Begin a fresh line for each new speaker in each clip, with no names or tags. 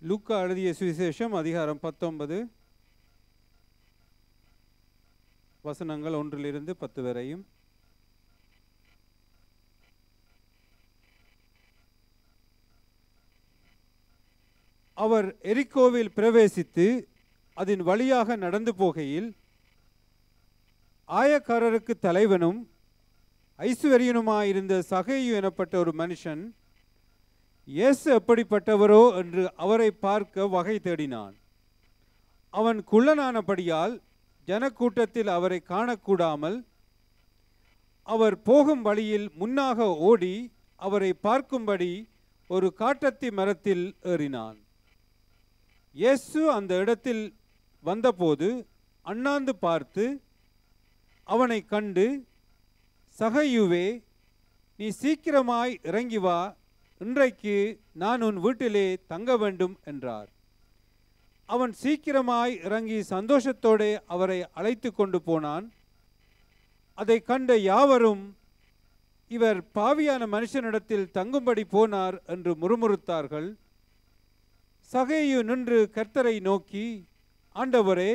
லூக்கா எழுதிய சுவிசேஷம் அதிகாரம் பத்தொன்பது வசனங்கள் ஒன்றிலிருந்து பத்து வரையும் அவர் எரிக்கோவில் பிரவேசித்து அதன் வழியாக நடந்து போகையில் ஆயக்காரருக்கு தலைவனும் ஐஸ்வர்யனுமாயிருந்த சகையு எனப்பட்ட ஒரு மனுஷன் இயேசு எப்படிப்பட்டவரோ என்று அவரை பார்க்க வகை தேடினான் அவன் குள்ளனானபடியால் ஜனக்கூட்டத்தில் அவரை காணக்கூடாமல் அவர் போகும் வழியில் முன்னாக ஓடி அவரை பார்க்கும்படி ஒரு காட்டத்தி மரத்தில் ஏறினான் இயேசு அந்த இடத்தில் வந்தபோது அண்ணாந்து பார்த்து அவனை கண்டு சகையுவே நீ சீக்கிரமாய் இறங்கி வா இன்றைக்கு நான் உன் வீட்டிலே தங்க வேண்டும் என்றார் அவன் சீக்கிரமாய் இறங்கி சந்தோஷத்தோடே அவரை அழைத்து கொண்டு போனான் அதை கண்ட யாவரும் இவர் பாவியான மனுஷனிடத்தில் தங்கும்படி போனார் என்று முறுமுறுத்தார்கள் சகையு நின்று கர்த்தரை நோக்கி ஆண்டவரே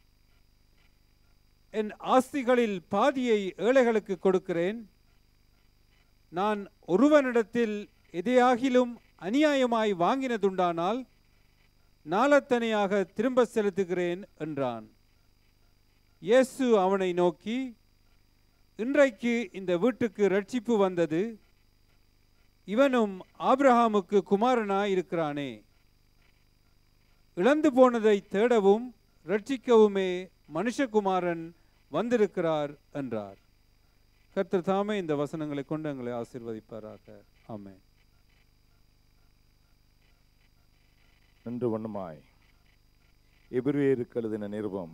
என் ஆஸ்திகளில் பாதியை ஏழைகளுக்கு கொடுக்கிறேன் நான் ஒருவனிடத்தில் எதையாகிலும் அநியாயமாய் வாங்கினதுண்டானால் நாளத்தனையாக திரும்ப செலுத்துகிறேன் என்றான் இயேசு அவனை நோக்கி இன்றைக்கு இந்த வீட்டுக்கு ரட்சிப்பு வந்தது இவனும் ஆபிரகாமுக்கு குமாரனாய் இருக்கிறானே இழந்து போனதை தேடவும் ரட்சிக்கவுமே மனுஷகுமாரன் வந்திருக்கிறார் என்றார் கர்த்தர் தாமே இந்த வசனங்களை கொண்டு எங்களை ஆசீர்வதிப்பாராக ஆமென்
நின்று வண்ணமாய் எபிரேயருக்கு எழுதின நிருபம்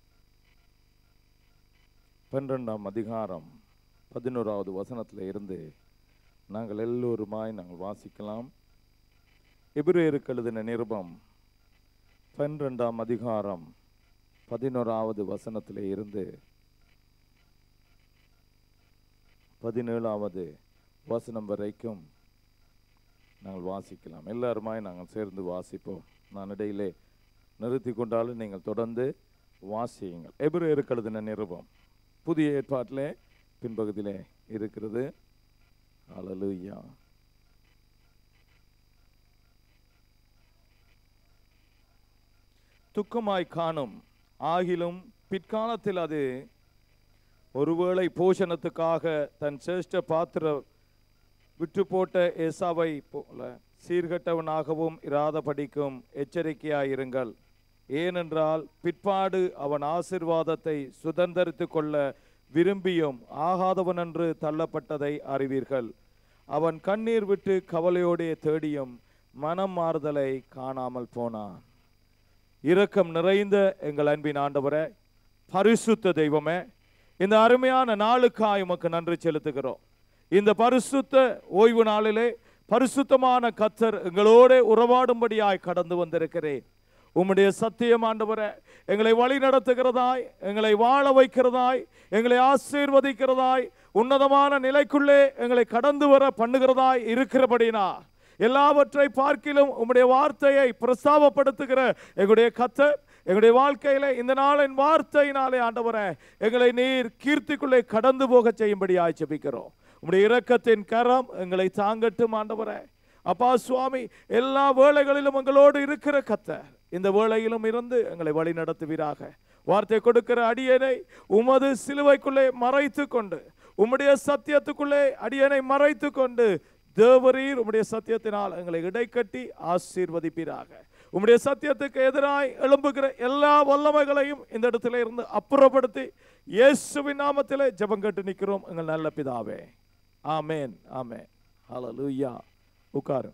பன்னிரெண்டாம் அதிகாரம் பதினோராவது வசனத்தில் இருந்து நாங்கள் எல்லோருமாய் நாங்கள் வாசிக்கலாம் எபிரேயருக்கு எழுதின நிருபம் பன்னிரெண்டாம் அதிகாரம் பதினோராவது வசனத்தில் இருந்து பதினேழாவது வசனம் வரைக்கும் நாங்கள் வாசிக்கலாம் எல்லாருமாய் நாங்கள் சேர்ந்து வாசிப்போம் நான் இடையிலே நிறுத்தி கொண்டாலும் நீங்கள் தொடர்ந்து வாசியுங்கள் எபிரேயருக்கு எழுதின நிருபம் புதிய ஏற்பாட்டிலே பின்பகுதியிலே இருக்கிறது அல்லேலூயா துக்கமாய் காணும் ஆகிலும் பிற்காலத்தில் அது ஒருவேளை போஷணத்துக்காக தன் சிரேஷ்ட பாத்திர விட்டு போட்ட ஏசாவை போல சீர்கெட்டவனாகவும் இராதபடிக்கும் எச்சரிக்கையாயிருங்கள் ஏனென்றால் பிற்பாடு அவன் ஆசிர்வாதத்தை சுதந்தரித்து கொள்ள விரும்பியும் ஆகாதவன் என்று தள்ளப்பட்டதை அறிவீர்கள் அவன் கண்ணீர் விட்டு கவலையோடே தேடியும் மனம் மாறுதலை காணாமல் போனான் இரக்கம் நிறைந்த எங்கள் அன்பின் ஆண்டவரே பரிசுத்த தெய்வமே இந்த அருமையான நாளுக்காய் உமக்கு நன்றி செலுத்துகிறோம் இந்த பரிசுத்த ஓய்வு நாளிலே பரிசுத்தமான கத்தர் எங்களோட உறவாடும்படியாய் கடந்து வந்திருக்கிறேன் உம்முடைய சத்தியம் ஆண்டவரே எங்களை வழி நடத்துகிறதாய் எங்களை வாழ வைக்கிறதாய் எங்களை ஆசீர்வதிக்கிறதாய் உன்னதமான நிலைக்குள்ளே எங்களை கடந்து வர பண்ணுகிறதாய் இருக்கிறபடினா எல்லாவற்றை பார்க்கிலும் உம்முடைய வார்த்தையை பிரஸ்தாபப்படுத்துகிற எங்களுடைய கத்தர் எங்களுடைய வாழ்க்கையில இந்த நாளின் வார்த்தையினாலே ஆண்டவரே எங்களை நீர் கீர்த்திக்குள்ளே கடந்து போக செய்யும்படியாய் ஜெபிக்கிறோம் உம்முடைய இரக்கத்தின் கரம் எங்களை தாங்கட்டும் ஆண்டவரே அப்பா சுவாமி எல்லா வேளைகளிலும் எங்களோடு இருக்கிற கத்தர் இந்த வேளையிலும் இருந்து எங்களை வழி நடத்துவீராக வார்த்தை கொடுக்கிற அடியனை உமது சிலுவைக்குள்ளே மறைத்து கொண்டு உம்முடைய சத்தியத்துக்குள்ளே அடியனை மறைத்து கொண்டு தேவரீர் உம்முடைய சத்தியத்தினால் எங்களை இடைக்கட்டி ஆசீர்வதிப்பீராக உம்முடைய சத்தியத்துக்கு எதிராய் எழும்புகிற எல்லா வல்லமைகளையும் இந்த இடத்துல இருந்து அப்புறப்படுத்தி இயேசுவின் நாமத்திலே ஜெபம் கேட்டு நிற்கிறோம் எங்கள் நல்ல பிதாவே ஆமேன் ஆமேன் ஹalleluya உட்காரு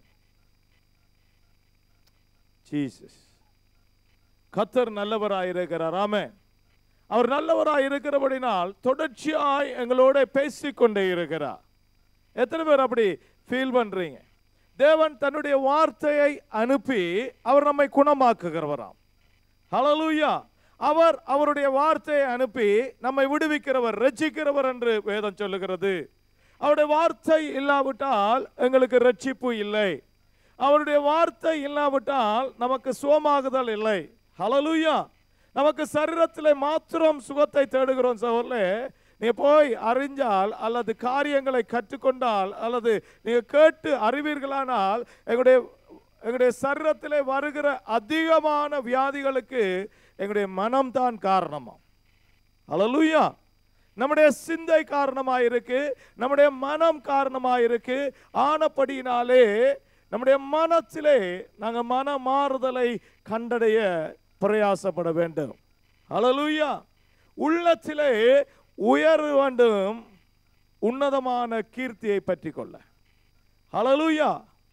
ஜீசஸ் கத்தர் நல்லவராய் இருக்கிறார் ஆமென் அவர் நல்லவராய் இருக்கிறபடினால் தொடர்ச்சியாய் எங்களோட பேசிக்கொண்டே இருக்கிறார் எத்தனை பேர் அப்படி ஃபீல் பண்றீங்க தேவன் தன்னுடைய வார்த்தையை அனுப்பி அவர் நம்மை குணமாக்குகிறவராம் ஹalleluya அவர் அவருடைய வார்த்தையை அனுப்பி நம்மை விடுவிக்கிறவர் ரட்சிக்கிறவர் என்று வேதம் சொல்லுகிறது அவருடைய வார்த்தை இல்லாவிட்டால் எங்களுக்கு ரட்சிப்பு இல்லை அவருடைய வார்த்தை இல்லாவிட்டால் நமக்கு சுகமாகுதல் இல்லை ஹalleluya நமக்கு சரீரத்திலே மாத்திரம் சுகத்தை தேடுகிறோம் சகோதரே நீங்க போய் அறிஞ்சால் அல்லது காரியங்களை கற்றுக்கொண்டால் அல்லது நீங்க கேட்டு அறிவீர்களானால் எங்களுடைய எங்களுடைய சரீரத்திலே வருகிற அதிகமான வியாதிகளுக்கு எங்களுடைய மனம்தான் காரணமா ஹalleluya நம்முடைய சிந்தை காரணமாயிருக்கு நம்முடைய மனம் காரணமாயிருக்கு ஆனப்படியினாலே நம்முடைய மனத்திலே நாங்கள் மன மாறுதலை கண்டடைய பிரயாசப்பட வேண்டும் ஹalleluya உள்ளத்திலே உயர வேண்டும் உன்னதமான கீர்த்தியை பற்றி கொள்ள ஹalleluya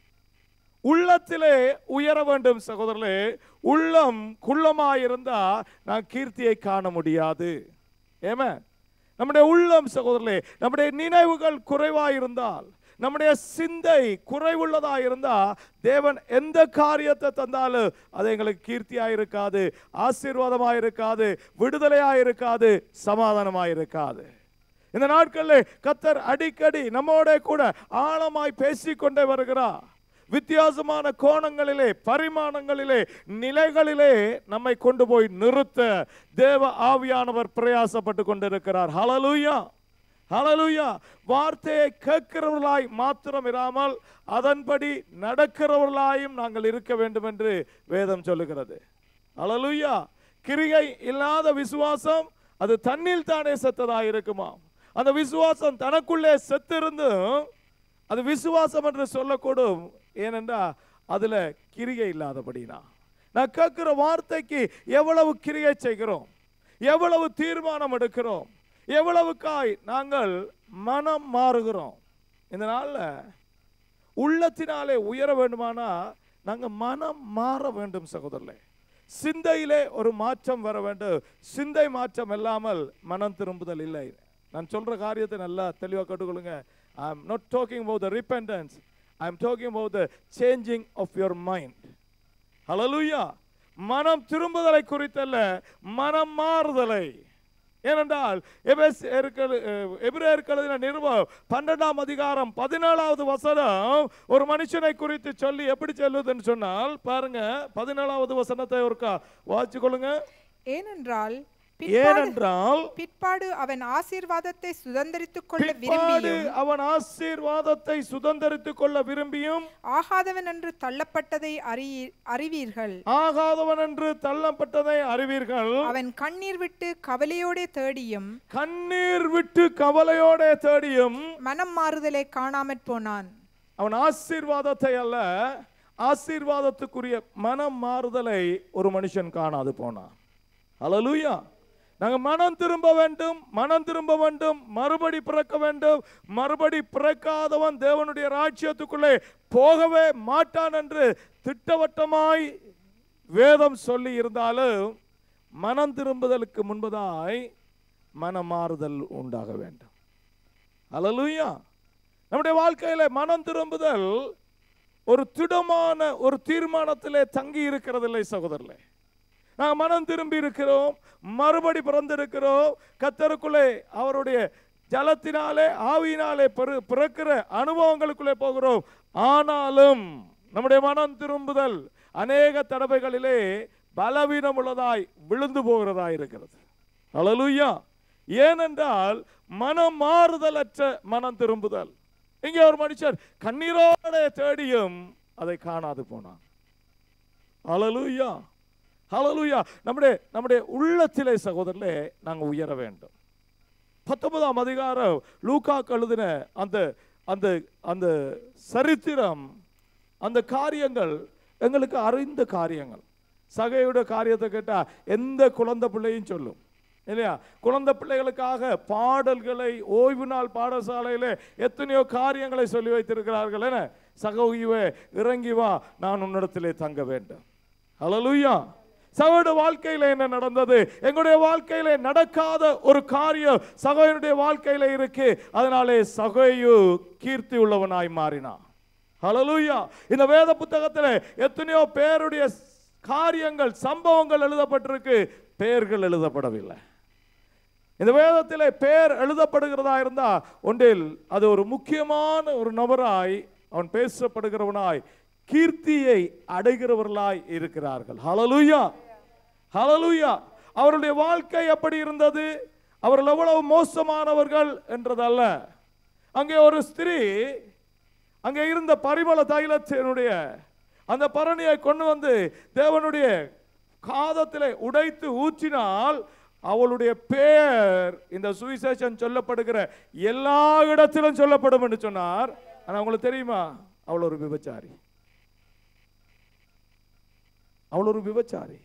உள்ளத்திலே உயர வேண்டும் சகோதரர்களே உள்ளம் குள்ளமாயிருந்தா நான் கீர்த்தியை காண முடியாது ஏமே நம்முடைய உள்ளம் சகோதரர்களே நம்முடைய நினைவுகள் குறைவாயிருந்தால் நம்முடைய சிந்தை குறைவுள்ளதா இருந்தா தேவன் எந்த காரியத்தை தந்தாலும் அது எங்களுக்கு கீர்த்தியா இருக்காது ஆசீர்வாதமா இருக்காது விடுதலையா இருக்காது சமாதானமா இருக்காது இந்த நாட்களில் கத்தர் அடிக்கடி நம்மோட கூட ஆழமாய் பேசிக்கொண்டே வருகிறார் வித்தியாசமான கோணங்களிலே பரிமாணங்களிலே நிலைகளிலே நம்மை கொண்டு போய் நிறுத்த தேவ ஆவியானவர் பிரயாசப்பட்டு கொண்டிருக்கிறார் ஹalleluya ஹalleluya வார்த்தையை கேட்கிறவர்களாய் மாத்திரம் இராமல் அதன்படி நடக்கிறவர்களாயும் நாங்கள் இருக்க வேண்டும் என்று வேதம் சொல்லுகிறது ஹalleluya கிரியை இல்லாத விசுவாசம் அது தண்ணில் தானே செத்ததாக இருக்குமா அந்த விசுவாசம் தனக்குள்ளே செத்திருந்தும் அது விசுவாசம் என்று சொல்லக்கூடும் ஏனென்றா அதுல கிரியை இல்லாதபடினா நான் கேட்கிற வார்த்தைக்கு எவ்வளவு கிரியை செய்கிறோம் எவ்வளவு தீர்மானம் எடுக்கிறோம் எவ்வளவுக்காய் நாங்கள் மனம் மாறுகிறோம் இந்த நாள்ல உள்ளத்தினாலே உயர வேண்டுமானா நாங்க மனம் மாற வேண்டும் சகோதரர்களே சிந்தையிலே ஒரு மாற்றம் வர வேண்டும் சிந்தை மாற்றம் இல்லாமல் மனம் திரும்புதல் இல்லை நான் சொல்ற காரியத்தை நல்லா தெளிவாக கேட்டுக்கொள்ளுங்க I am not talking about the repentance I am talking about the changing of your mind ஹalleluya மனம் திரும்புதலை குறித்தல்ல மனம் மாறுதலை ஏனென்றால் எபிரேயருக்கு எழுதின நிருபம் பன்னெண்டாம் அதிகாரம் பதினேழாவது வசனம் ஒரு மனுஷனை குறித்து சொல்லி எப்படி சொல்லுதுன்னு சொன்னால் பாருங்க பதினேழாவது வசனத்தை ஒருக்கா வாசிச்சு கொள்ளுங்க
ஏனென்றால் பிற்பாடு
ஏனென்றால்
பிற்பாடு அவன் ஆசீர்வாதத்தை சுதந்தரித்துக் கொள்ள
பிற்பாடு
விரும்பியும்
அவன் ஆசீர்வாதத்தை சுதந்தரித்துக் கொள்ள விரும்பியும்
ஆகாதவன் என்று தள்ளப்பட்டதை அறியி- அறிவீர்கள்
ஆகாதவன் என்று தள்ளப்பட்டதை அறிவீர்கள்
அவன் கண்ணீர் விட்டு கவலையோடே தேடியும்
கண்ணீர் விட்டு கவலையோட தேடியும்
மனம் மாறுதலை காணாமற் போனான்
அவன் ஆசீர்வாதத்தை அல்ல ஆசீர்வாதத்துக்குரிய மனம் மாறுதலை ஒரு மனுஷன் காணாது போனான் ஹalleluya நாங்க மனம் திரும்ப வேண்டும் மனம் திரும்ப வேண்டும் மறுபடி பிறக்க வேண்டும் மறுபடி பிறக்காதவன் தேவனுடைய ராஜ்யத்துக்குள்ளே போகவே மாட்டான் என்று திட்டவட்டமாய் வேதம் சொல்லி இருந்தாலும் மனம் திரும்புதலுக்கு முன்பதாய் மனமாறுதல் உண்டாக வேண்டும் ஹalleluya நம்முடைய வாழ்க்கையில மனம் திரும்புதல் ஒரு திடமான ஒரு தீர்மானத்திலே தங்கி இருக்கிறதில்லை சகோதரர்களே நாங்கள் மனம் திரும்பி இருக்கிறோம் மறுபடி பிறந்திருக்கிறோம் கத்தருக்குள்ளே அவருடைய ஜலத்தினாலே ஆவியினாலே பிற பிறக்கிற அனுபவங்களுக்குள்ளே போகிறோம் ஆனாலும் நம்முடைய மனம் திரும்புதல் அநேக தடவைகளிலே பலவீனம் உள்ளதாய் விழுந்து போகிறதாய் இருக்கிறது ஹalleluya ஏனென்றால் மனம் மாறுதலற்ற மனம் திரும்புதல் இங்கே ஒரு மனுஷர் கண்ணீரோட தேடியும் அதை காணாது போனான் ஹalleluya ஹalleluya நம்முடைய நம்முடைய உள்ளத்திலே சகோதரர்களே நாங்கள் உயர வேண்டும் பத்தொன்பதாம் அதிகாரம் லூக்கா எழுதின அந்த அந்த அந்த சரித்திரம் அந்த காரியங்கள் எங்களுக்கு அறிந்த காரியங்கள் சகையோட காரியத்தை கேட்டா எந்த குழந்தை பிள்ளையும் சொல்லும் இல்லையா குழந்தை பிள்ளைகளுக்காக பாடல்களை ஓய்வு நாள் பாடசாலையில எத்தனையோ காரியங்களை சொல்லி வைத்திருக்கிறார்கள் என சகோகிவே இறங்கி வா நான் உன்னிடத்திலே தங்க வேண்டும் ஹalleluya சகோட வாழ்க்கையில என்ன நடந்தது எங்களுடைய வாழ்க்கையில நடக்காத ஒரு காரியம் சகோதரனுடைய வாழ்க்கையில இருக்கு அதனாலே சகையு கீர்த்தி உள்ளவனாய் மாறினான் ஹalleluya இந்த வேத புத்தகத்தில் எத்தனையோ பேருடைய காரியங்கள் சம்பவங்கள் எழுதப்பட்டிருக்கு பெயர்கள் எழுதப்படவில்லை இந்த வேதத்திலே பெயர் எழுதப்படுகிறதா இருந்தா ஒன்றில் அது ஒரு முக்கியமான ஒரு நபராய் அவன் பேசப்படுகிறவனாய் கீர்த்தியை அடைகிறவர்களாய் இருக்கிறார்கள் ஹalleluya ஹalleluya அவருடைய வாழ்க்கை எப்படி இருந்தது அவர்கள் எவ்வளவு மோசமானவர்கள் என்றதல்ல அங்கே ஒரு ஸ்திரீ அங்கே இருந்த பரிமள தைலத்தினுடைய அந்த பரணியை கொண்டு வந்து தேவனுடைய காதத்திலே உடைத்து ஊற்றினால் அவளுடைய பெயர் இந்த சுவிசேஷன் சொல்லப்படுகிற எல்லா இடத்திலும் சொல்லப்படும் என்று சொன்னார் ஆனா உங்களுக்கு தெரியுமா அவள் ஒரு விபச்சாரி அவள் ஒரு விபச்சாரி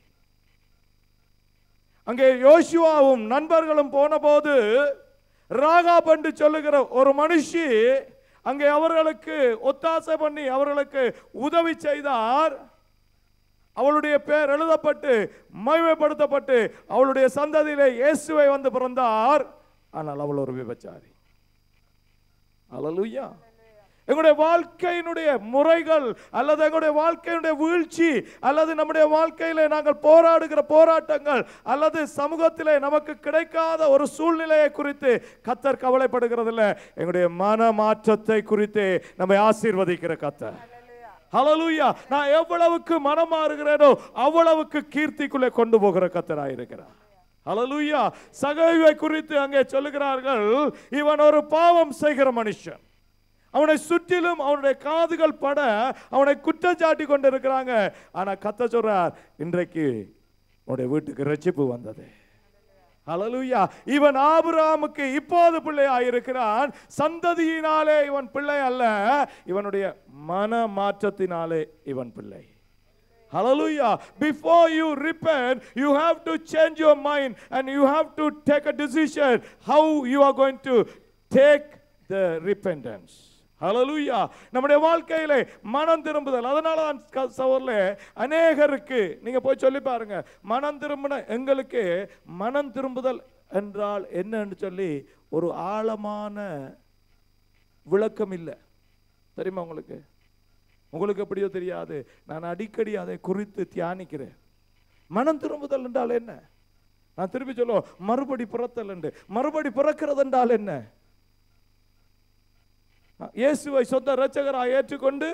அங்கே யோசுவாவும் நண்பர்களும் போன போது ராகாப் என்று சொல்லுகிற ஒரு மனுஷி அங்கே அவர்களுக்கு ஒத்தாசை பண்ணி அவர்களுக்கு உதவி செய்தார் அவளுடைய பெயர் எழுதப்பட்டு மகிமைப்படுத்தப்பட்டு அவளுடைய சந்ததியிலே இயேசுவை வந்து பிறந்தார் ஆனால் அவள் ஒரு விபச்சாரி அல்லேலூயா எங்களுடைய வாழ்க்கையினுடைய முறைகள் அல்லது எங்களுடைய வாழ்க்கையினுடைய வீழ்ச்சி அல்லது நம்முடைய வாழ்க்கையிலே நாங்கள் போராடுகிற போராட்டங்கள் அல்லது சமூகத்திலே நமக்கு கிடைக்காத ஒரு சூழ்நிலையை குறித்து கத்தர் கவலைப்படுகிறதில்ல எங்களுடைய மன மாற்றத்தை குறித்து நம்மை ஆசீர்வதிக்கிற கத்தர் ஹalleluya நான் எவ்வளவுக்கு மனம் மாறுகிறேனோ அவ்வளவுக்கு கீர்த்திக்குள்ளே கொண்டு போகிற கத்தராயிருக்கிறார் ஹalleluya சகைவை குறித்து அங்கே சொல்லுகிறார்கள் இவன் ஒரு பாவம் செய்கிற மனுஷன் அவனை சுற்றிலும் அவனுடைய காதுகள் பட அவனை குற்றம் சாட்டி கொண்டு இருக்கிறாங்க ஆனா கத்த சொல்றார் இன்றைக்கு உன்னுடைய வீட்டுக்கு ரட்சிப்பு வந்தது ஹalleluya இவன் ஆபிரகாமுக்கு இப்போது பிள்ளையாய் இருக்கிறான் சந்ததியினாலே இவன் பிள்ளை அல்ல இவனுடைய மன மாற்றத்தினாலே இவன் பிள்ளை Hallelujah. Before you repent, you have to change your mind and you have to take a decision how you are going to take the repentance. Hallelujah. நம்முடைய வாழ்க்கையிலே மனம் திரும்புதல் அதனால தான் க- சகோதரர்களே அநேகருக்கு நீங்க போய் சொல்லி பாருங்க மனம் திரும்பின எங்களுக்கு மனம் திரும்புதல் என்றால் என்னன்னு சொல்லி ஒரு ஆழமான விளக்கம் இல்லை தெரியுமா உங்களுக்கு உங்களுக்கு எப்படியோ தெரியாது நான் அடிக்கடி அதை குறித்து தியானிக்கிறேன் மனம் திரும்புதல் என்றால் என்ன நான் திருப்பி சொல்லுவோம் மறுபடி பிறத்தல் என்று மறுபடி பிறக்கிறது என்றால் என்ன இயேசுவை சொந்த இரட்சகராக ஏற்றுக்கொண்டு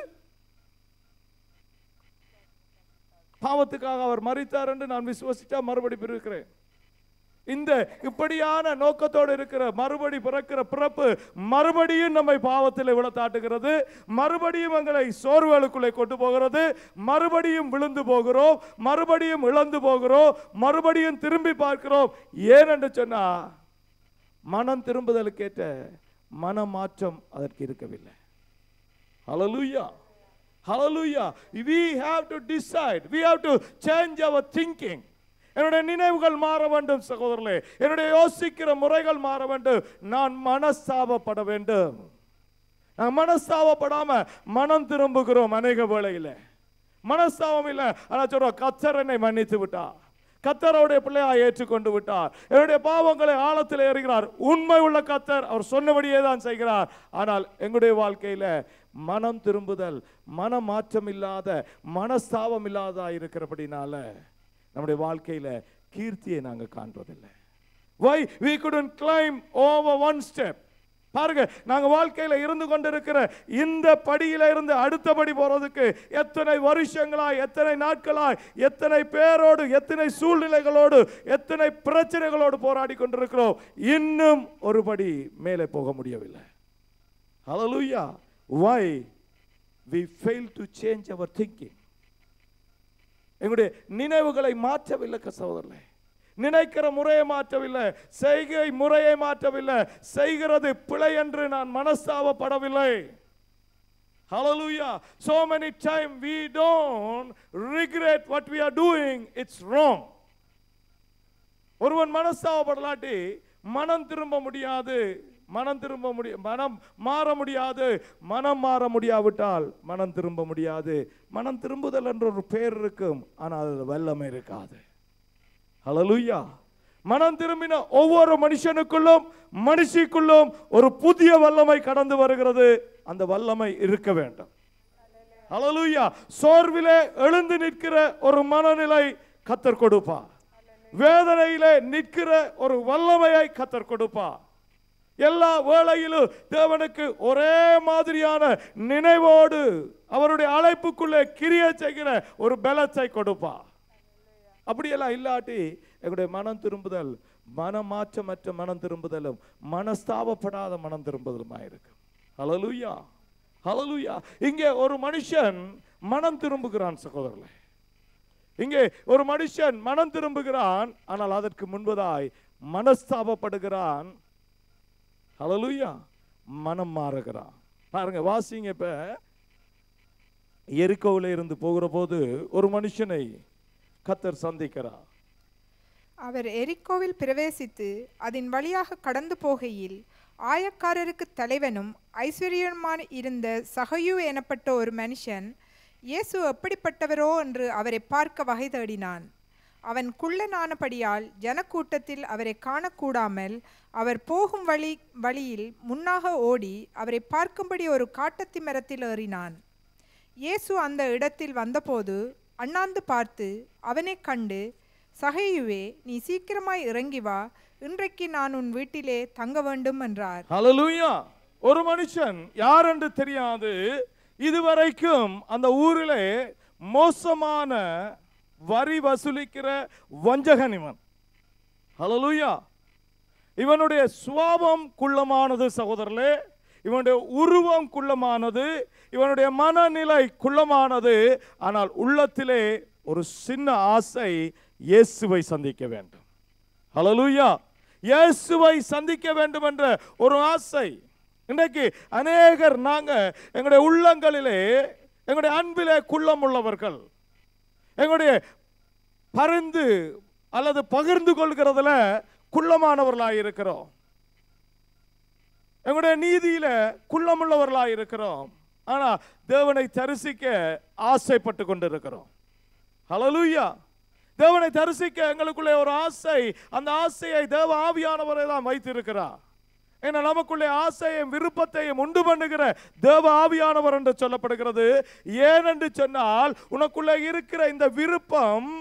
பாவத்துக்காக அவர் மறித்தார் என்று நான் விசுவசித்தா மறுபடி பிறக்கிறேன் இந்த இப்படியான நோக்கத்தோடு இருக்கிற மறுபடி பிறக்கிற பிறப்பு மறுபடியும் நம்மை பாவத்தில் விழத்தாட்டுகிறது மறுபடியும் எங்களை சோர்வுகளுக்குள்ளே கொண்டு போகிறது மறுபடியும் விழுந்து போகிறோம் மறுபடியும் இழந்து போகிறோம் மறுபடியும் திரும்பி பார்க்கிறோம் ஏன் என்று சொன்னா மனம் திரும்புதலுக்கேற்ற மனமாற்றம் அதற்கு இருக்கவில்லை Hallelujah. Hallelujah. We have to decide. We have to change our thinking. என்னுடைய நினைவுகள் மாற வேண்டும் சகோதரர்களே என்னுடைய யோசிக்கிற முறைகள் மாற வேண்டும் நான் மனஸ்தாபப்பட வேண்டும் நான் மனஸ்தாபப்படாம மனம் திரும்புகிறோம் அநேக வேளையில மனஸ்தாபம் இல்லை ஆனா சொல்றோம் கத்தர் என்னை மன்னித்து விட்டார் கத்தருடைய பிள்ளையா ஏற்றுக்கொண்டு விட்டார் என்னுடைய பாவங்களை ஆழத்தில் ஏறுகிறார் உண்மை உள்ள கத்தர் அவர் சொன்னபடியே தான் செய்கிறார் ஆனால் எங்களுடைய வாழ்க்கையில மனம் திரும்புதல் மன மாற்றம் இல்லாத மனஸ்தாபம் இல்லாததா இருக்கிறபடினால நம்முடைய வாழ்க்கையில கீர்த்தியை நாங்க காண்பதில்லை why we couldn't climb over one step பாருங்க நாங்க வாழ்க்கையில இருந்து கொண்டிருக்கிற இந்த படியில இருந்து அடுத்த படி போறதுக்கு எத்தனை வருஷங்களாய் எத்தனை நாட்களாய் எத்தனை பேரோடு எத்தனை சூழ்நிலைகளோடு எத்தனை பிரச்சனைகளோடு போராடி கொண்டிருக்கிறோம் இன்னும் ஒரு படி மேலே போக முடியவில்லை Hallelujah. Why? We fail to change our thinking. எங்களுடைய நினைவுகளை மாற்றவில்லை க- சகோதரர்களே நினைக்கிற முறையை மாற்றவில்லை செய்கை முறையை மாற்றவில்லை செய்கிறது பிழை என்று நான் மனஸ்தாபப்படவில்லை Hallelujah. So many times we don't regret what we are doing. It's wrong. ஒருவன் மனஸ்தாபப்படலாட்டி மனம் திரும்ப முடியாது மனம் திரும்ப முடிய மனம் மாற முடியாது மனம் மாற முடியாவிட்டால் மனம் திரும்ப முடியாது மனம் திரும்புதல் என்ற ஒரு பெயர் இருக்கும் ஆனால் அதில் வல்லமை இருக்காது ஹalleluya மனம் திரும்பின ஒவ்வொரு மனுஷனுக்குள்ளும் மனுஷிக்குள்ளும் ஒரு புதிய வல்லமை கடந்து வருகிறது அந்த வல்லமை இருக்க வேண்டும் ஹalleluya சோர்விலே எழுந்து நிற்கிற ஒரு மனநிலை கத்தர் கொடுப்பார் வேதனையிலே நிற்கிற ஒரு வல்லமையை கத்தர் கொடுப்பார் எல்லா வேளையிலும் தேவனுக்கு ஒரே மாதிரியான நினைவோடு அவருடைய அழைப்புக்குள்ளே கிரிய செய்கிற ஒரு பலத்தை கொடுப்பா அப்படியெல்லாம் இல்லாட்டி எங்களுடைய மனம் திரும்புதல் மனமாற்றமற்ற மனம் திரும்புதலும் மனஸ்தாபப்படாத மனம் திரும்புதலுமா இருக்கும் ஹalleluya ஹalleluya இங்கே ஒரு மனுஷன் மனம் திரும்புகிறான் சகோதரர்களே இங்கே ஒரு மனுஷன் மனம் திரும்புகிறான் ஆனால் அதற்கு முன்பதாய் மனஸ்தாபப்படுகிறான் ஹalleluya மனம் மாறுகிறான் பாருங்க வாசிங்க இப்ப எரிக்கோவில இருந்து போகிற போது ஒரு மனுஷனை கத்தர் சந்திக்கிறார்
அவர் எரிக்கோவில் பிரவேசித்து அதன் வழியாக கடந்து போகையில் ஆயக்காரருக்கு தலைவனும் ஐஸ்வர்யமான இருந்த சகையு எனப்பட்ட ஒரு மனுஷன் இயேசு எப்படிப்பட்டவரோ என்று அவரை பார்க்க வகை தேடினான் அவன் குள்ளனானபடியால் ஜனக்கூட்டத்தில் அவரை காணக்கூடாமல் அவர் போகும் வழி வழியில் முன்னாக ஓடி அவரை பார்க்கும்படி ஒரு காட்டத்தி மரத்தில் ஏறினான் இயேசு அந்த இடத்தில் வந்தபோது அண்ணாந்து பார்த்து அவனை கண்டு சகையுவே நீ சீக்கிரமாய் இறங்கி வா இன்றைக்கு நான் உன் வீட்டிலே தங்க வேண்டும் என்றார்
ஹalleluya ஒரு மனுஷன் யார் என்று தெரியாது இதுவரைக்கும் அந்த ஊரிலே மோசமான வரி வசூலிக்கிற வஞ்சகன் இவன் ஹalleluya இவனுடைய சுவாபம் குள்ளமானது சகோதரர்களே இவனுடைய உருவம் குள்ளமானது இவனுடைய மனநிலை குள்ளமானது ஆனால் உள்ளத்திலே ஒரு சின்ன ஆசை இயேசுவை சந்திக்க வேண்டும் ஹalleluya இயேசுவை சந்திக்க வேண்டும் என்ற ஒரு ஆசை இன்றைக்கு அநேகர் நாங்க எங்களுடைய உள்ளங்களிலே எங்களுடைய அன்பிலே குள்ளம் உள்ளவர்கள் எங்களுடைய பரிந்து அல்லது பகிர்ந்து கொள்கிறதுல குள்ளமானவர்களாக இருக்கிறோம் எங்களுடைய நீதியில குள்ளமுள்ளவர்களாக இருக்கிறோம் ஆனா தேவனை தரிசிக்க ஆசைப்பட்டு கொண்டிருக்கிறோம் ஹalleluya தேவனை தரிசிக்க எங்களுக்குள்ளே ஒரு ஆசை அந்த ஆசையை தேவ ஆவியானவரை தான் வைத்திருக்கிறார் ஏன்னா நமக்குள்ளே ஆசையும் விருப்பத்தையும் உண்டு பண்ணுகிற தேவ ஆவியானவர் என்று சொல்லப்படுகிறது ஏனென்று சொன்னால் உனக்குள்ளே இருக்கிற இந்த விருப்பம்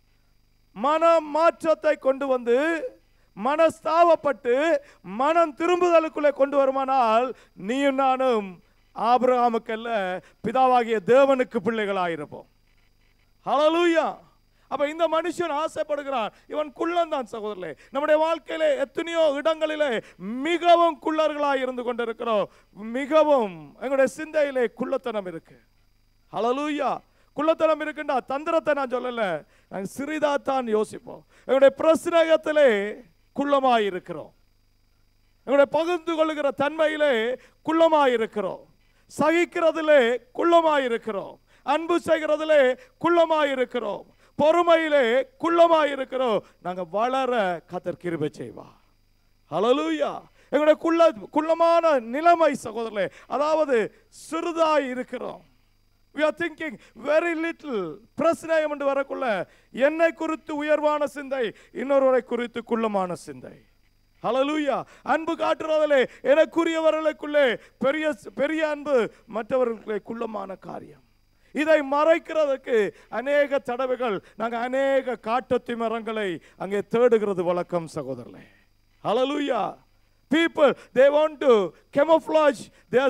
மன மாற்றத்தை கொண்டு வந்து மனஸ்தாபப்பட்டு மனம் திரும்புதலுக்குள்ளே கொண்டு வருமானால் நீயும் நானும் ஆபிரகாமுக்கல்ல பிதாவாகிய தேவனுக்கு பிள்ளைகளாயிருப்போம் ஹalleluya அப்ப இந்த மனுஷன் ஆசைப்படுகிறான் இவன் குள்ளன் தான் சகோதரர்களே நம்முடைய வாழ்க்கையிலே எத்தனையோ இடங்களிலே மிகவும் குள்ளர்களாய் இருந்து கொண்டிருக்கிறோம் மிகவும் எங்களுடைய சிந்தையிலே குள்ளத்தனம் இருக்கு ஹalleluya குள்ளத்தனம் இருக்குண்டா தந்திரத்தை நான் சொல்லல நாங்கள் சிறிதா தான் யோசிப்போம் எங்களுடைய பிரசனகத்திலே குள்ளமாய் இருக்கிறோம் எங்களுடைய பகிர்ந்து கொள்ளுகிற தன்மையிலே குள்ளமாய் இருக்கிறோம் சகிக்கிறதிலே குள்ளமாய் இருக்கிறோம் அன்பு செய்கிறதிலே குள்ளமாய் இருக்கிறோம் பொறுமையிலே குள்ளமாய் இருக்கிறோம் நாங்க வளர கத்தர் கிருபை செய்வா ஹalleluya எங்களுடைய குள்ள குள்ளமான நிலைமை சகோதரர்களே அதாவது சிறிதாய் இருக்கிறோம் we are thinking very little பிரச்சனையம் என்று வரக்குள்ள என்னை குறித்து உயர்வான சிந்தை இன்னொருவரை குறித்து குள்ளமான சிந்தை ஹalleluya அன்பு காட்டுறதிலே எனக்குரியவர்களுக்குள்ளே பெரிய பெரிய அன்பு மற்றவர்களுக்குள்ளே குள்ளமான காரியம் இதை மறைக்கிறதுக்கு அநேக தடவைகள் நாங்க அநேக காட்டத்தி மரங்களை அங்கே தேடுகிறது வழக்கம் சகோதரர்களே ஹalleluya people they want to camouflage their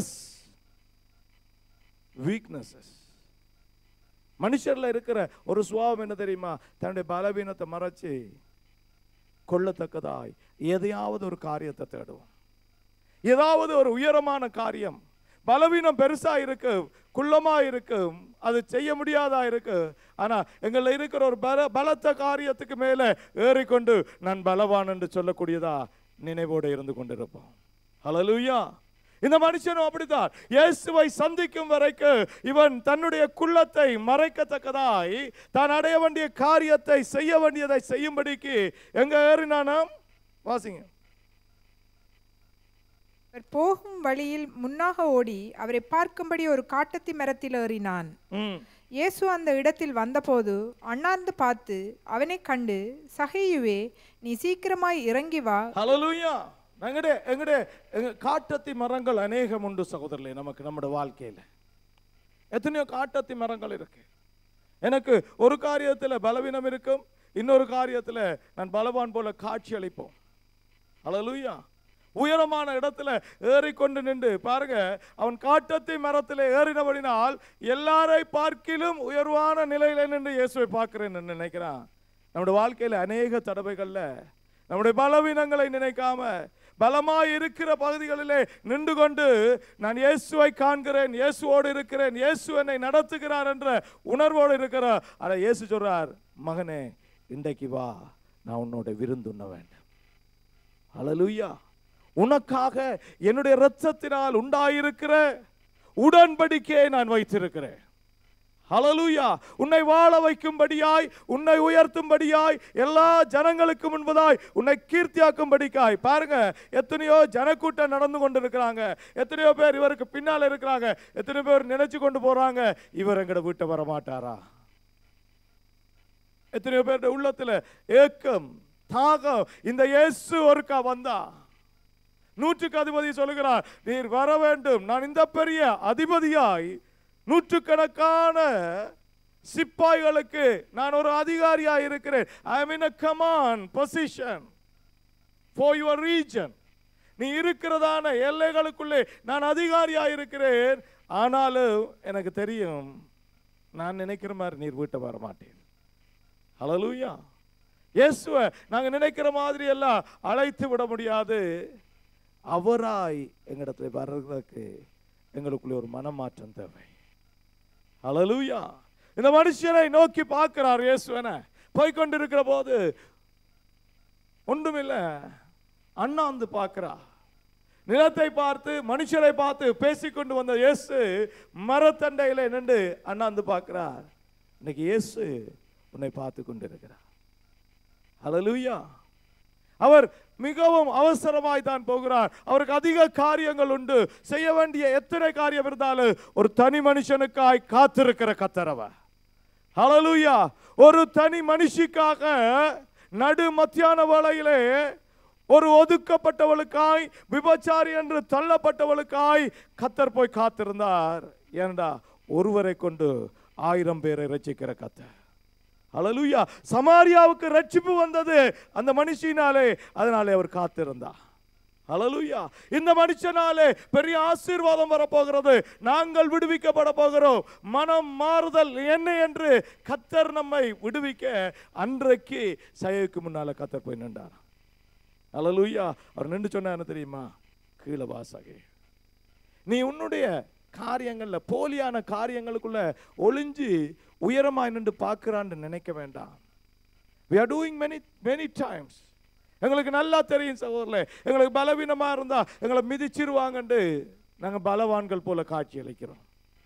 weaknesses மனுஷர்ல இருக்கிற ஒரு சுபாவம் என்ன தெரியுமா தன்னுடைய பலவீனத்தை மறைச்சு கொள்ளத்தக்கதாய் எதையாவது ஒரு காரியத்தை தேடுவோம் ஏதாவது ஒரு உயரமான காரியம் பலவீனம் பெருசா இருக்கு குள்ளமா இருக்கும் அது செய்ய முடியாதா இருக்கு ஆனா எங்கள்ல இருக்கிற ஒரு பல பலத்த காரியத்துக்கு மேல ஏறிக்கொண்டு நான் பலவான் என்று சொல்லக்கூடியதா நினைவோடு இருந்து கொண்டிருப்போம் ஹalleluya இந்த மனுஷனும் அப்படித்தான் இயேசுவை சந்திக்கும் வரைக்கும் இவன் தன்னுடைய குள்ளத்தை மறைக்கத்தக்கதாய் தான் அடைய வேண்டிய காரியத்தை செய்ய வேண்டியதை செய்யும்படிக்கு எங்க ஏறினானாம் வாசிங்க
அவர் போகும் வழியில் முன்னாக ஓடி அவரை பார்க்கும்படி ஒரு காட்டத்தி மரத்தில் ஏறினான்
ம்
இயேசு அந்த இடத்தில் வந்தபோது அண்ணாந்து பார்த்து அவனைக் கண்டு சகையுவே நீ சீக்கிரமாய் இறங்கி வா
ஹalleluya எங்கடே எங்கடே எங்க காட்டத்தி மரங்கள் அநேகம் உண்டு சகோதரர்களே நமக்கு நம்முடைய வாழ்க்கையில எத்தனையோ காட்டத்தி மரங்கள் இருக்கு எனக்கு ஒரு காரியத்துல பலவீனம் இருக்கும் இன்னொரு காரியத்துல நான் பலவான் போல காட்சி அளிப்போம் ஹalleluya உயரமான இடத்துல ஏறிக்கொண்டு நின்று பாருங்க அவன் காட்டத்தை மரத்திலே ஏறினபடினால் எல்லாரை பார்க்கிலும் உயர்வான நிலையில நின்று இயேசுவை பார்க்கிறேன்னு நினைக்கிறான் நம்முடைய வாழ்க்கையில அநேக தடவைகள்ல நம்முடைய பலவீனங்களை நினைக்காம பலமாய் இருக்கிற பகுதிகளிலே நின்று கொண்டு நான் இயேசுவை காண்கிறேன் இயேசுவோடு இருக்கிறேன் இயேசு என்னை நடத்துகிறார் என்ற உணர்வோடு இருக்கிறார் ஆனா இயேசு சொல்றார் மகனே இன்றைக்கு வா நான் உன்னோட விருந்துண்ண வேண்டும் ஹalleluya உனக்காக என்னுடைய இரத்தத்தினால் உண்டாயிருக்கிற உடன்படிக்கையை நான் வைத்திருக்கிறேன் ஹalleluya உன்னை வாழ வைக்கும்படியாய் உன்னை உயர்த்தும்படியாய் எல்லா ஜனங்களுக்கு முன்பதாய் உன்னை கீர்த்தியாக்கும்படிக்காய் பாருங்க எத்தனையோ ஜனக்கூட்டம் நடந்து கொண்டு இருக்கிறாங்க எத்தனையோ பேர் இவருக்கு பின்னால இருக்கிறாங்க எத்தனையோ பேர் நினைச்சு கொண்டு போறாங்க இவர் எங்கட வீட்டை வர மாட்டாரா எத்தனையோ பேருடைய உள்ளத்துல ஏக்கம் தாகம் இந்த இயேசு ஒருக்கா வந்தா நூற்றுக்கு அதிபதி சொல்லுகிறார் நீர் வர வேண்டும் நான் இந்த பெரிய அதிபதியாய் நூற்றுக்கணக்கான சிப்பாய்களுக்கு நான் ஒரு அதிகாரியாய் இருக்கிறேன் ஐ am in a command position for your region நீ இருக்கிறதான எல்லைகளுக்குள்ளே நான் அதிகாரியாய் இருக்கிறேன் ஆனாலும் எனக்கு தெரியும் நான் நினைக்கிற மாதிரி நீர் வீட்டை வர மாட்டேன் ஹalleluya இயேசுவை நாங்க நினைக்கிற மாதிரி எல்லாம் அழைத்து விட முடியாது அவராய் எங்களிடத்துல வர்றதுக்கு எங்களுக்குள்ளே ஒரு மனமாற்றம் தேவை ஹalleluya இந்த மனுஷனை நோக்கி பார்க்கிறார் இயேசுவன போய் கொண்டிருக்கிற போது ஒன்றுமில்ல அண்ணாந்து பார்க்கிறா நிலத்தை பார்த்து மனுஷரை பார்த்து பேசிக்கொண்டு வந்த இயேசு மரத்தண்டையில நின்று அண்ணாந்து பார்க்கிறார் இன்னைக்கு இயேசு உன்னை பார்த்து கொண்டிருக்கிறார் ஹalleluya அவர் மிகவும் அவசரமாய் தான் போகிறார் அவருக்கு அதிக காரியங்கள் உண்டு செய்ய வேண்டிய எத்தனை காரியம் இருந்தாலும் ஒரு தனி மனுஷனுக்காய் காத்திருக்கிற கத்தரவ ஹalleluya ஒரு தனி மனுஷிக்காக நடு மத்தியான வேளையிலே ஒரு ஒதுக்கப்பட்டவளுக்காய் விபச்சாரி என்று தள்ளப்பட்டவளுக்காய் கத்தர் போய் காத்திருந்தார் ஏனடா ஒருவரை கொண்டு ஆயிரம் பேரை ரட்சிக்கிற கத்தர் ஹalleluya சமாரியாவுக்கு ரட்சிப்பு வந்தது அந்த மனுஷினாலே அதனாலே அவர் காத்திருந்தார் ஹalleluya இந்த மனுஷனாலே பெரிய ஆசீர்வாதம் வரப்போகிறது நாங்கள் விடுவிக்கப்பட போகிறோம் மனம் மாறுதல் என்ன என்று கத்தர் நம்மை விடுவிக்க அன்றைக்கு சயவுக்கு முன்னால கத்தர் போய் நின்றார் ஹalleluya அவர் நின்று சொன்னா என்ன தெரியுமா கீழே வாசகே நீ உன்னுடைய காரியங்கள்ல போலியான காரியங்களுக்குள்ள ஒளிஞ்சு உயரமாய் நின்று பார்க்கிறான்னு நினைக்க வேண்டாம் we are doing many many times எங்களுக்கு நல்லா தெரியும் சகோதரர்களே எங்களுக்கு பலவீனமா இருந்தா எங்களை மிதிச்சிருவாங்கன்னு நாங்க பலவான்கள் போல காட்சி அளிக்கிறோம்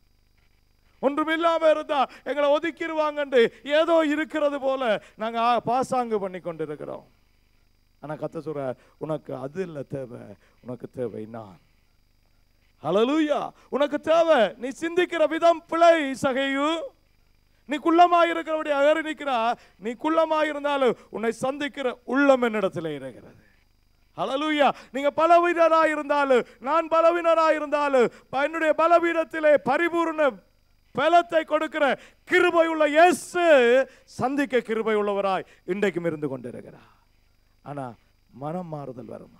ஒன்றுமில்லாம இருந்தா எங்களை ஒதுக்கிடுவாங்கன்னு ஏதோ இருக்கிறது போல நாங்க ஆ- பாசாங்கு பண்ணி கொண்டிருக்கிறோம் ஆனா கத்த சொல்ற உனக்கு அது இல்ல தேவை உனக்கு தேவை நான் ஹalleluya உனக்கு தேவை நீ சிந்திக்கிற விதம் பிழை சகையு நீ குள்ளமாய் இருக்கிறபடி அகறி நிற்கிறா நீ குள்ளமாய் இருந்தாலும் உன்னை சந்திக்கிற உள்ளம் என்னிடத்தில் இருக்கிறது ஹalleluya நீங்க பலவீனராய் இருந்தாலும் நான் பலவீனராய் இருந்தாலும் ப- என்னுடைய பலவீனத்திலே பரிபூர்ண பலத்தை கொடுக்கிற கிருபை உள்ள இயேசு சந்திக்க கிருபை உள்ளவராய் இன்றைக்கும் இருந்து கொண்டிருக்கிறார் ஆனா மனம் மாறுதல் வருமா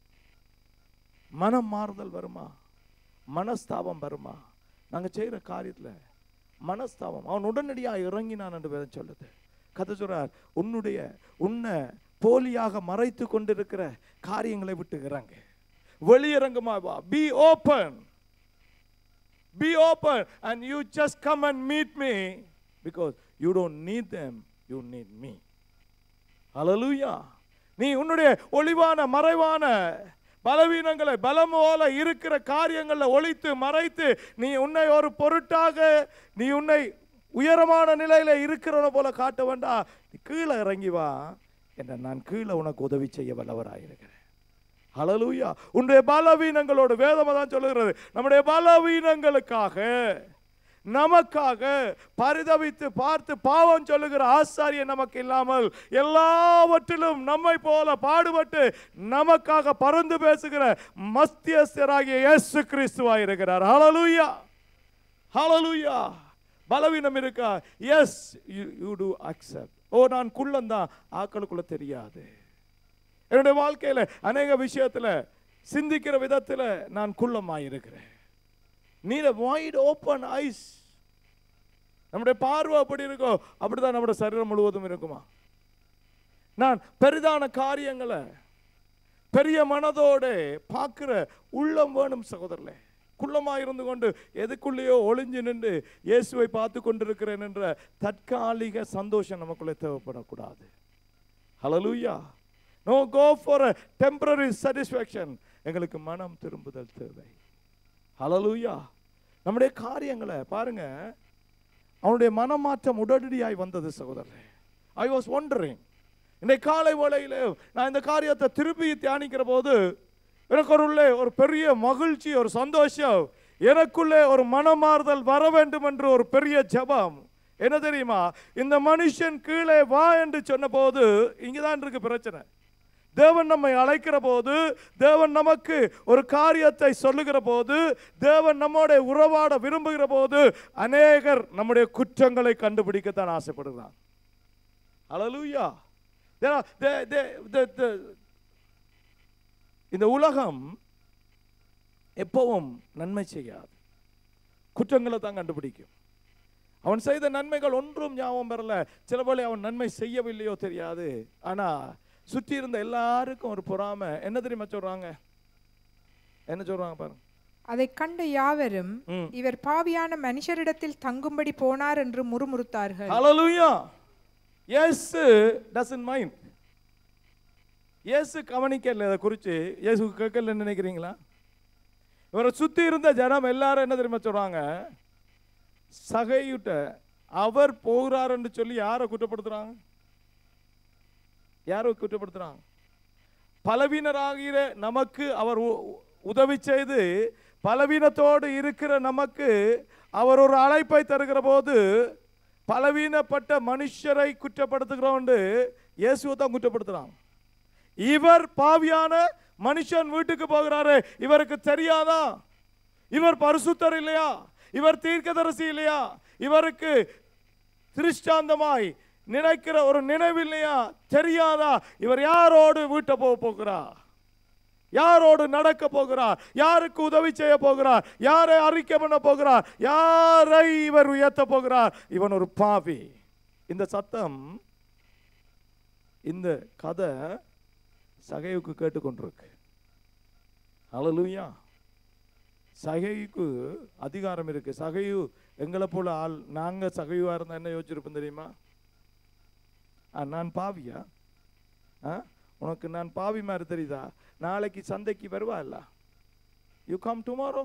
மனம் மாறுதல் வருமா மனஸ்தாபம் வருமா நாங்க செய்யற காரியத்துல மனஸ்தாபம் அவன் உடனடியாக இறங்கினான் என்று வேதம் சொல்லுது கதை சொல்றார் உன்னுடைய உன்னை போலியாக மறைத்து கொண்டிருக்கிற காரியங்களை விட்டு இறங்கு வெளியிறங்குமா வா be open be open and you just come and meet me because you don't need them you need me ஹalleluya நீ உன்னுடைய ஒளிவான மறைவான பலவீனங்களை பலம் போல இருக்கிற காரியங்களை ஒளித்து மறைத்து நீ உன்னை ஒரு பொருட்டாக நீ உன்னை உயரமான நிலையில இருக்கிறவன போல காட்ட வேண்டாம் நீ கீழே இறங்கி வா என்ற நான் கீழே உனக்கு உதவி செய்ய வல்லவராயிருக்கிறேன் ஹalleluya உன்னுடைய பலவீனங்களோடு வேதம் தான் சொல்லுகிறது நம்முடைய பலவீனங்களுக்காக நமக்காக பரிதவித்து பார்த்து பாவம் சொல்லுகிற ஆசாரியன் நமக்கு இல்லாமல் எல்லாவற்றிலும் நம்மை போல பாடுபட்டு நமக்காக பறந்து பேசுகிற மத்தியஸ்தராகிய இயேசு கிறிஸ்துவாய் இருக்கிறார் ஹalleluya ஹalleluya பலவீனம் இருக்கா எஸ் யூ டு அக்செப்ட் ஓ நான் குள்ளந்தான் ஆக்களுக்குள்ள தெரியாது என்னுடைய வாழ்க்கையில அநேக விஷயத்துல சிந்திக்கிற விதத்தில் நான் குள்ளமாயிருக்கிறேன் நீட வைட் ஓப்பன் ஐஸ் நம்முடைய பார்வை அப்படி இருக்கோ அப்படிதான் நம்முடைய சரீரம் முழுவதும் இருக்குமா நான் பெரிதான காரியங்களை பெரிய மனதோட பார்க்கிற உள்ளம் வேணும் சகோதரர்களே குள்ளமா இருந்து கொண்டு எதுக்குள்ளேயோ ஒளிஞ்சு நின்று இயேசுவை பார்த்து கொண்டிருக்கிறேன் என்ற தற்காலிக சந்தோஷம் நமக்குள்ளே தேவைப்படக்கூடாது ஹalleluya no go for a temporary satisfaction எங்களுக்கு மனம் திரும்புதல் தேவை ஹalleluya நம்முடைய காரியங்களை பாருங்க அவனுடைய மனமாற்றம் உடனடியாய் வந்தது சகோதரரே ஐ வாஸ் ஒண்டரிங் இன்றைக்கு காலை வேளையில நான் இந்த காரியத்தை திருப்பி தியானிக்கிற போது எனக்கு ஒரு உள்ளே ஒரு பெரிய மகிழ்ச்சி ஒரு சந்தோஷம் எனக்குள்ளே ஒரு மனமாறுதல் வர வேண்டும் என்று ஒரு பெரிய ஜெபம் என்ன தெரியுமா இந்த மனுஷன் கீழே வா என்று சொன்னபோது இங்கதான் இருக்கு பிரச்சனை தேவன் நம்மை அழைக்கிற போது தேவன் நமக்கு ஒரு காரியத்தை சொல்லுகிற போது தேவன் நம்மோட உறவாட விரும்புகிற போது அநேகர் நம்முடைய குற்றங்களை கண்டுபிடிக்கத்தான் ஆசைப்படுகிறான் ஹalleluya There are- the- the- the- the- இந்த உலகம் எப்பவும் நன்மை செய்யாது குற்றங்களை தான் கண்டுபிடிக்கும் அவன் செய்த நன்மைகள் ஒன்றும் ஞாபகம் பெறல சில வேளை அவன் நன்மை செய்யவில்லையோ தெரியாது ஆனா சுற்றி இருந்த எல்லாருக்கும் ஒரு பொறாமை என்ன தெரியுமா சொல்றாங்க என்ன சொல்றாங்க பாருங்க
அதைக் கண்ட யாவரும்
ம்.
இவர் பாவியான மனுஷரிடத்தில் தங்கும்படி போனார் என்று முறுமுறுத்தார்கள்
ஹalleluya இயேசு டசன்ட் மைண்ட் இயேசு கவனிக்கல இதை குறித்து இயேசு கேட்கல நினைக்கிறீங்களா இவரை சுத்தி இருந்த ஜனம் எல்லாரும் என்ன தெரியுமா சொல்றாங்க சகையுட்ட அவர் போகிறாருன்னு சொல்லி யாரை குற்றப்படுத்துறாங்க யாரை குற்றப்படுத்துறாங்க பலவீனராகிற நமக்கு அவர் உ- உதவி செய்து பலவீனத்தோடு இருக்கிற நமக்கு அவர் ஒரு அழைப்பை தருகிற போது பலவீனப்பட்ட மனுஷரை குற்றப்படுத்துகிறோண்டு இயேசுவை தான் குற்றப்படுத்துறாங்க இவர் பாவியான மனுஷன் வீட்டுக்கு போகிறாரு இவருக்கு தெரியாதா இவர் பரிசுத்தர் இல்லையா இவர் தீர்க்கதரிசி இல்லையா இவருக்கு திருஷ்டாந்தமாய் நினைக்கிற ஒரு நினைவு இல்லையா தெரியாதா இவர் யாரோடு வீட்டை போக போகிறார் யாரோடு நடக்க போகிறார் யாருக்கு உதவி செய்ய போகிறார் யாரை அறிக்கை பண்ண போகிறார் யாரை இவர் உயர்த்த போகிறார் இவன் ஒரு பாவி இந்த சத்தம் இந்த கதை சகைவுக்கு கேட்டுக்கொண்டிருக்கு ஹalleluya சகைக்கு அதிகாரம் இருக்கு சகையு எங்களை போல ஆள் நாங்க சகையுவா இருந்தா என்ன யோசிச்சிருப்போம் தெரியுமா ஆ, நான் பாவியா ஆ உனக்கு நான் பாவி மாதிரி தெரியுதா நாளைக்கு சந்தைக்கு வருவா இல்ல யூ கம் டுமாரோ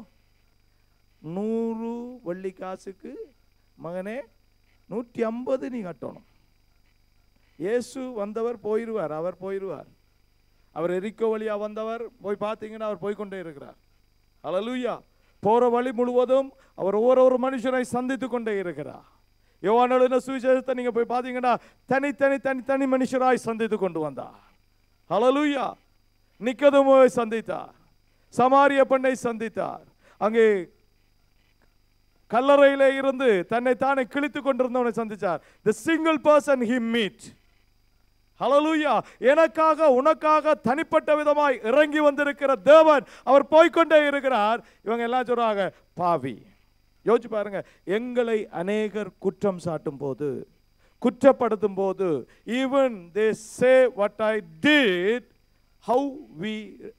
நூறு வெள்ளி காசுக்கு மகனே நூற்றி ஐம்பது நீ கட்டணும் இயேசு வந்தவர் போயிடுவார் அவர் போயிடுவார் அவர் எரிக்கோ வழியா வந்தவர் போய் பார்த்தீங்கன்னா அவர் போய்க்கொண்டே இருக்கிறார் ஹalleluya போற வழி முழுவதும் அவர் ஒவ்வொரு ஒரு மனுஷனை சந்தித்து கொண்டே இருக்கிறார் யோவானோட சுவிசேஷத்தை நீங்க போய் பார்த்தீங்கன்னா தனித்தனி தனி தனி மனுஷராய் சந்தித்து கொண்டு வந்தார் ஹalleluya நிக்கதமோவை சந்தித்தார் சமாரிய பெண்ணை சந்தித்தார் அங்கே கல்லறையிலே இருந்து தன்னை தானே கிழித்து கொண்டிருந்தவனை சந்திச்சார் the single person he meet ஹalleluya எனக்காக உனக்காக தனிப்பட்ட விதமாய் இறங்கி வந்திருக்கிற தேவன் அவர் போய்க்கொண்டே இருக்கிறார் இவங்க எல்லாம் சொல்றாங்க பாவி யோசிச்சு பாருங்க எங்களை அநேகர் குற்றம் சாட்டும் போது குற்றப்படுத்தும் போது even they say what I did how we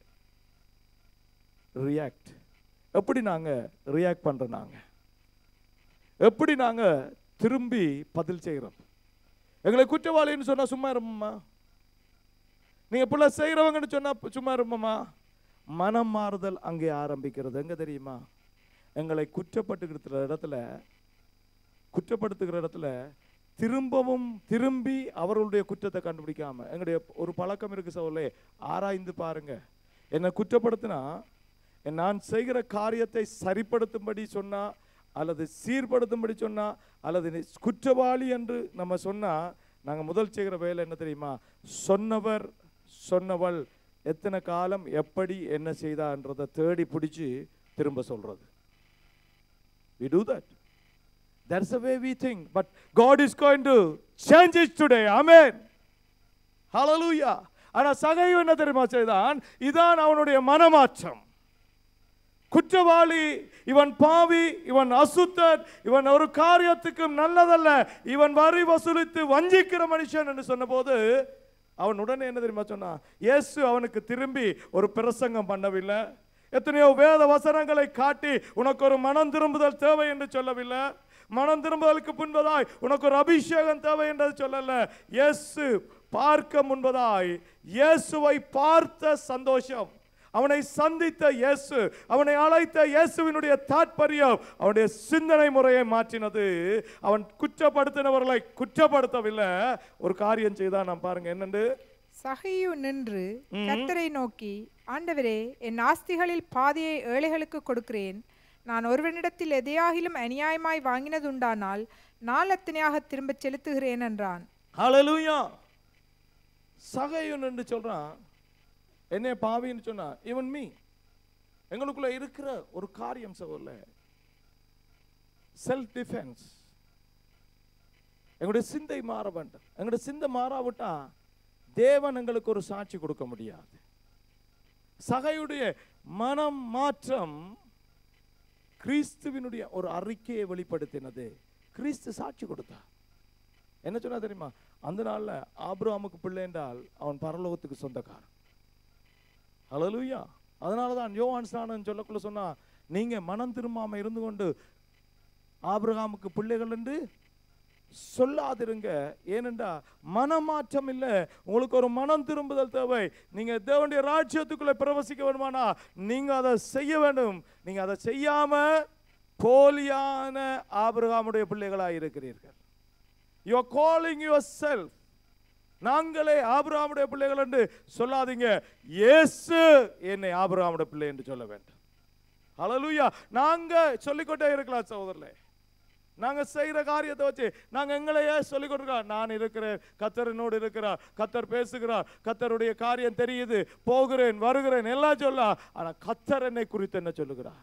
react எப்படி நாங்க ரியாக்ட் பண்றோம் நாங்க எப்படி நாங்க திரும்பி பதில் செய்கிறோம் எங்களை குற்றவாளின்னு சொன்னா சும்மா இருப்போமா நீங்க புள்ள செய்கிறவங்கன்னு சொன்னா சும்மா இருப்போமா மனம் மாறுதல் அங்கே ஆரம்பிக்கிறது எங்க தெரியுமா எங்களை குற்றப்பட்டுக்கிற இடத்துல குற்றப்படுத்துகிற இடத்துல திரும்பவும் திரும்பி அவர்களுடைய குற்றத்தை கண்டுபிடிக்காம எங்களுடைய ஒரு பழக்கம் இருக்கு சோலே ஆராய்ந்து பாருங்க என்னை குற்றப்படுத்தினா நான் செய்கிற காரியத்தை சரிப்படுத்தும்படி சொன்னா அல்லது சீர்படுத்தும்படி சொன்னா அல்லது நீ குற்றவாளி என்று நம்ம சொன்னா நாங்க முதல் செய்கிற வேலை என்ன தெரியுமா சொன்னவர் சொன்னவள் எத்தனை காலம் எப்படி என்ன செய்தான்றதை தேடி பிடிச்சு திரும்ப சொல்றது we do that that's the way we think but god is going to change it today amen hallelujah ஆனா சகைவு என்ன தெரியுமா செய்தான் இதான் அவனுடைய மனமாற்றம் குற்றவாளி இவன் பாவி இவன் அசுத்தர் இவன் ஒரு காரியத்துக்கும் நல்லதல்ல இவன் வரி வசூலித்து வஞ்சிக்கிற மனுஷன் என்று சொன்னபோது அவன் உடனே என்ன தெரியுமா சொன்னான் இயேசு அவனுக்கு திரும்பி ஒரு பிரசங்கம் பண்ணவில்லை எத்தனையோ வேத வசனங்களை காட்டி உனக்கு ஒரு மனம் திரும்புதல் தேவை என்று சொல்லவில்லை மனம் திரும்புதலுக்கு முன்பதாய் உனக்கு ஒரு அபிஷேகம் தேவை என்று சொல்லல இயேசு பார்க்க முன்பதாய் இயேசுவை பார்த்த சந்தோஷம் அவனை சந்தித்த இயேசு அவனை அழைத்த இயேசுவினுடைய தாற்பயம் அவனுடைய சிந்தனை முறையை மாற்றினது அவன் குற்றப்படுத்தினவர்களை குற்றப்படுத்தவில்லை ஒரு காரியம் செய்தான் நான் பாருங்க என்னண்டு
சகையு நின்று கர்த்தரை நோக்கி ஆண்டவரே என் ஆஸ்திகளில் பாதியை ஏழைகளுக்கு கொடுக்கிறேன் நான் ஒருவனிடத்தில் எதையாகிலும் அநியாயமாய் வாங்கினதுண்டானால் நாலத்தனையாக திரும்பச் செலுத்துகிறேன் என்றான்
ஹalleluya சகையன் என்று சொல்றான் என்னை பாவின்னு சொன்னா இவன் மீ எங்களுக்குள்ள இருக்கிற ஒரு காரியம் சகோதர செல்ஃப் டிஃபென்ஸ் எங்களுடைய சிந்தை மாற வேண்டும் எங்களுடைய சிந்தை மாறாவிட்டா தேவன் எங்களுக்கு ஒரு சாட்சி கொடுக்க முடியாது சகையுடைய மனம் மாற்றம் கிறிஸ்துவினுடைய ஒரு அறிக்கையை வெளிப்படுத்தினது கிறிஸ்து சாட்சி கொடுத்தார் என்ன சொன்னா தெரியுமா அந்த நாள்ல ஆபிரகாமுக்கு பிள்ளை என்றால் அவன் பரலோகத்துக்கு சொந்தக்காரன் ஹalleluya அதனால தான் யோவான் ஸ்நானன் சொல்லக்குள்ள சொன்னா நீங்க மனம் திரும்பாம இருந்து கொண்டு ஆபிரகாமுக்கு பிள்ளைகள் என்று சொல்லாதிருங்க ஏனென்றா மனமாற்றம் இல்லை உங்களுக்கு ஒரு மனம் திரும்புதல் தேவை நீங்க தேவனுடைய ராஜ்யத்துக்குள்ள பிரவசிக்க வேண்டுமானா நீங்க அதை செய்ய வேண்டும் நீங்க அதை செய்யாம போலியான ஆபிரகாமுடைய பிள்ளைகளாக இருக்கிறீர்கள் you are calling yourself நாங்களே ஆபிரகாமுடைய பிள்ளைகள் என்று சொல்லாதீங்க இயேசு என்னை ஆபிரகாமுடைய பிள்ளை என்று சொல்ல வேண்டும் ஹalleluya நாங்க சொல்லிக்கொண்டே இருக்கலாம் சகோதரர்களே நாங்க செய்யற காரியத்தை வச்சு நாங்க எங்களையே சொல்லிக் கொடுக்கிறோம் நான் இருக்கிறேன் கத்தர் என்னோடு இருக்கிறார் கத்தர் பேசுகிறார் கத்தருடைய காரியம் தெரியுது போகிறேன் வருகிறேன் எல்லாம் சொல்ல ஆனா கத்தர் என்னை குறித்து என்ன சொல்லுகிறார்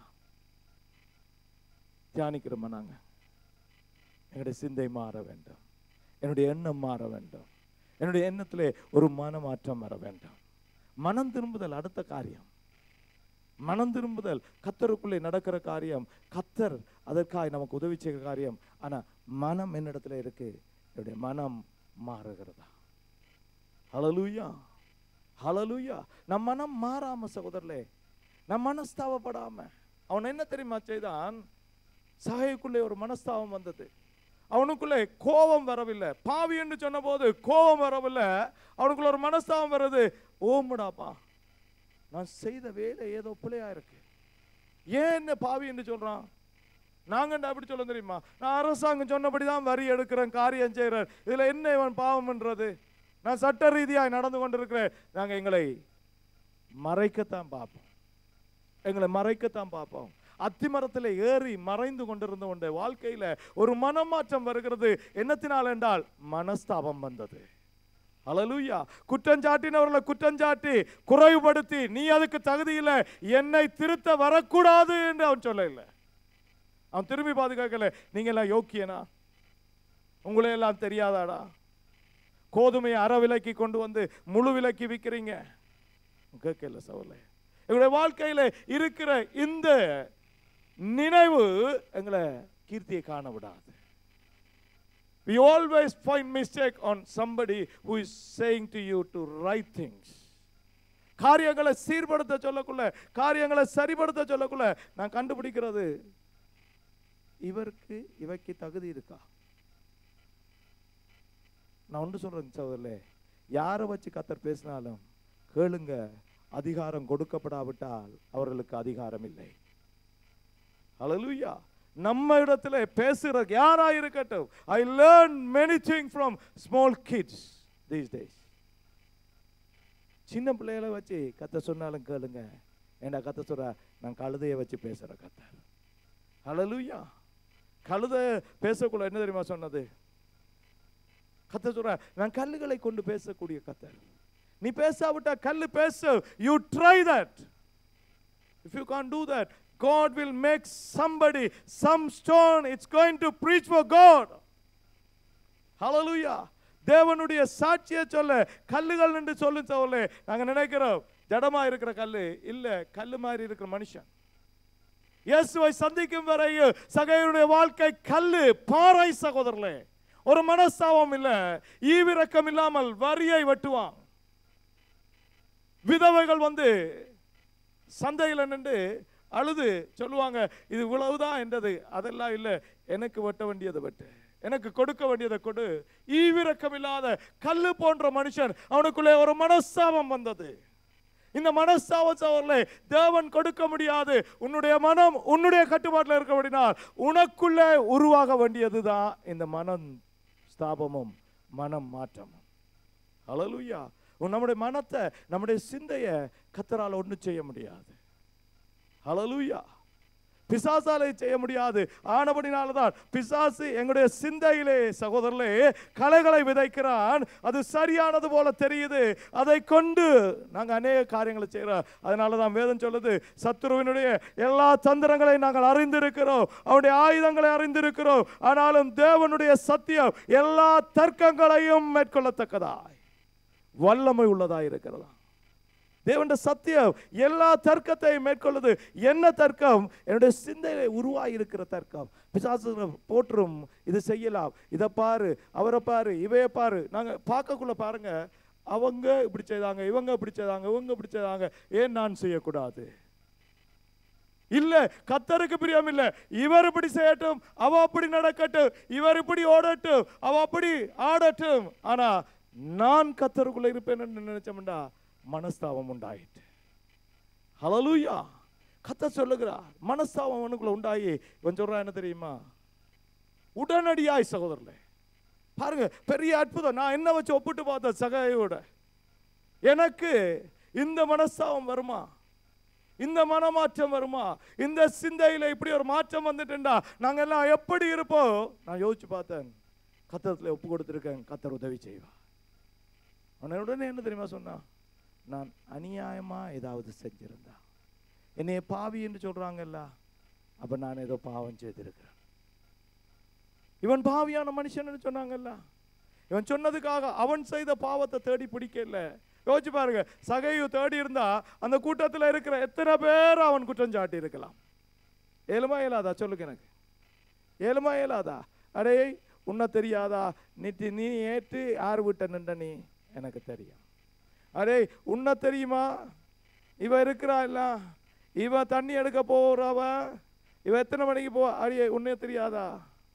தியானிக்கிறோமா நாங்க என்னுடைய சிந்தை மாற வேண்டும் என்னுடைய எண்ணம் மாற வேண்டும் என்னுடைய எண்ணத்திலே ஒரு மனமாற்றம் வர வேண்டும் மனம் திரும்புதல் அடுத்த காரியம் மனம் திரும்புதல் கத்தருக்குள்ளே நடக்கிற காரியம் கத்தர் அதற்காக நமக்கு உதவி செய்கிற காரியம் ஆனா மனம் என்னிடத்துல இருக்கு என்னுடைய மனம் மாறுகிறதா ஹalleluya ஹalleluya நம் மனம் மாறாம சகோதரர்களே நம் மனஸ்தாபப்படாம அவன் என்ன தெரியுமா செய்தான் சகைக்குள்ளே ஒரு மனஸ்தாபம் வந்தது அவனுக்குள்ளே கோபம் வரவில்லை பாவி என்று சொன்னபோது கோபம் வரவில்லை அவனுக்குள்ள ஒரு மனஸ்தாபம் வருது ஓமுடாப்பா நான் செய்த வேலை ஏதோ பிழையா இருக்கு ஏன் என்ன பாவி என்று சொல்றான் நாங்க அப்படி சொல்ல தெரியுமா நான் அரசாங்கம் சொன்னபடி தான் வரி எடுக்கிறேன் காரியம் செய்கிறேன் இதுல என்ன இவன் பாவம்ன்றது நான் சட்ட ரீதியாய் நடந்து கொண்டிருக்கிறேன் நாங்க எங்களை மறைக்கத்தான் பார்ப்போம் எங்களை மறைக்கத்தான் பார்ப்போம் அத்திமரத்தில் ஏறி மறைந்து கொண்டிருந்த உடைய வாழ்க்கையில ஒரு மனமாற்றம் வருகிறது என்னத்தினால் என்றால் மனஸ்தாபம் வந்தது அலலூயா குற்றஞ்சாட்டினவர்களை குற்றஞ்சாட்டி குறைவுபடுத்தி நீ அதுக்கு தகுதி இல்லை என்னை திருத்த வரக்கூடாது என்று அவன் சொல்ல இல்லை அவன் திரும்பி பாதுகாக்கல நீங்க எல்லாம் யோக்கியனா உங்களே எல்லாம் தெரியாதாடா கோதுமையை அரை விலைக்கு கொண்டு வந்து முழு விலைக்கு விற்கிறீங்க கேட்கல சவலை எங்களுடைய வாழ்க்கையில இருக்கிற இந்த நினைவு எங்களை கீர்த்தியை காண விடாது We always find mistake on somebody who is saying to you to right things. காரியங்களை சீர்படுத்த சொல்லக்குள்ள காரியங்களை சரிபடுத்த சொல்லக்குள்ள நான் கண்டுபிடிக்கிறது இவருக்கு இவைக்கு தகுதி இருக்கா நான் ஒன்று சொல்றேன் சகோதரே யாரை வச்சு கத்தர் பேசினாலும் கேளுங்க அதிகாரம் கொடுக்கப்படாவிட்டால் அவர்களுக்கு அதிகாரம் இல்லை ஹalleluya நம்ம இடத்துல பேசுற யாரா இருக்கட்டும் I learn many thing from small kids these days சின்ன பிள்ளைகளை வச்சு கத்த சொன்னாலும் கேளுங்க ஏண்டா கத்த சொல்ற நான் கழுதையை வச்சு பேசுற கத்த ஹalleluya கழுத பேசக்குள்ள என்ன தெரியுமா சொன்னது கத்த சொல்ற நான் கல்லுகளை கொண்டு பேசக்கூடிய கத்தர் நீ பேசாவிட்டா கல்லு பேசு you try that If you can't do that, God will make somebody, some stone, it's going to preach for God. Hallelujah. தேவனுடைய சாட்சியை சொல்ல கல்லுகள் என்று சொல்லும் சொல்ல நாங்க நினைக்கிறோம் ஜடமா இருக்கிற கல்லு இல்ல கல்லு மாதிரி இருக்கிற மனுஷன் இயேசுவை சந்திக்கும் வரையில் சகையனுடைய வாழ்க்கை கல்லு பாறை சகோதரர்களே ஒரு மனஸ்தாபம் இல்ல ஈவிரக்கம் இல்லாமல் வரியை வெட்டுவான் விதவைகள் வந்து சந்தையில் நின்று அழுது சொல்லுவாங்க இது இவ்வளவுதான் என்றது அதெல்லாம் இல்லை எனக்கு வெட்ட வேண்டியதை வெட்டு எனக்கு கொடுக்க வேண்டியதை கொடு ஈவிரக்கம் இல்லாத கல்லு போன்ற மனுஷன் அவனுக்குள்ளே ஒரு மனஸ்தாபம் வந்தது இந்த மனஸ்தாபத்தை தேவன் கொடுக்க முடியாது உன்னுடைய மனம் உன்னுடைய கட்டுப்பாட்டில் இருக்கபடினால் உனக்குள்ளே உருவாக வேண்டியதுதான் இந்த மனம் ஸ்தாபமும் மனம் மாற்றமும் ஹalleluya உன் நம்முடைய மனத்தை நம்முடைய சிந்தையை கத்தரால் ஒன்றும் செய்ய முடியாது ஹalleluya பிசாசாலை செய்ய முடியாது ஆனபடினால்தான் பிசாசு எங்களுடைய சிந்தையிலே சகோதரர்களே கலைகளை விதைக்கிறான் அது சரியானது போல தெரியுது அதை கொண்டு நாங்கள் அநேக காரியங்களை செய்கிறோம் அதனால தான் வேதம் சொல்லுது சத்துருவினுடைய எல்லா தந்திரங்களையும் நாங்கள் அறிந்திருக்கிறோம் அவனுடைய ஆயுதங்களை அறிந்திருக்கிறோம் ஆனாலும் தேவனுடைய சத்தியம் எல்லா தர்க்கங்களையும் மேற்கொள்ளத்தக்கதாய் வல்லமை உள்ளதாய் இருக்கிறதா தேவனுடைய சத்தியம் எல்லா தர்க்கத்தையும் மேற்கொள்ளுது என்ன தர்க்கம் என்னுடைய சிந்தையில உருவாகி இருக்கிற தர்க்கம் பிசாசு போற்றும் இது செய்யலாம் இதை பாரு அவரை பாரு இவைய பாரு நாங்க பார்க்கக்குள்ள பாருங்க அவங்க இப்படி செய்தாங்க இவங்க இப்படி செய்தாங்க இவங்க இப்படி செய்தாங்க ஏன் நான் செய்யக்கூடாது இல்ல கத்தருக்கு பிரியம் இல்ல இவர் இப்படி செய்யட்டும் அவ அப்படி நடக்கட்டும் இவர் இப்படி ஓடட்டும் அவ அப்படி ஆடட்டும் ஆனா நான் கத்தருக்குள்ள இருப்பேன்னு நினைச்சோம்டா மனஸ்தாபம் உண்டாயிட்டு ஹalleluya கத்த சொல்லுகிறார் மனஸ்தாபம் அவனுக்குள்ள உண்டாயி இவன் சொல்றான் என்ன தெரியுமா உடனடியாய் சகோதரர்களே பாருங்க பெரிய அற்புதம் நான் என்ன வச்சு ஒப்பிட்டு பார்த்தேன் சகையோட எனக்கு இந்த மனஸ்தாபம் வருமா இந்த மனமாற்றம் வருமா இந்த சிந்தையில இப்படி ஒரு மாற்றம் வந்துட்டுண்டா நாங்க எல்லாம் எப்படி இருப்போம் நான் யோசிச்சு பார்த்தேன் கத்தத்துல ஒப்பு கொடுத்துருக்கேன் கத்தர் உதவி செய்வா அவன உடனே என்ன தெரியுமா சொன்னான் நான் அநியாயமா ஏதாவது செஞ்சிருந்தா என்னைய பாவி என்று சொல்றாங்கல்ல அப்ப நான் ஏதோ பாவம் செய்திருக்கிறேன் இவன் பாவியான மனுஷன் சொன்னாங்கல்ல இவன் சொன்னதுக்காக அவன் செய்த பாவத்தை தேடி பிடிக்கல யோசிச்சு பாருங்க சகையு தேடி இருந்தா அந்த கூட்டத்தில் இருக்கிற எத்தனை பேர் அவன் குற்றம் சாட்டி இருக்கலாம் ஏழுமா இயலாதா சொல்லுங்க எனக்கு ஏழுமா இயலாதா அடே உன்னை தெரியாதா நீ நீ ஏற்று யார் விட்ட நின்ற நீ எனக்கு தெரியும் அடே உன்னை தெரியுமா இவ இருக்கிறா இல்ல இவ தண்ணி எடுக்க போறவ இவ எத்தனை மணிக்கு போ அடியே உன்னே தெரியாதா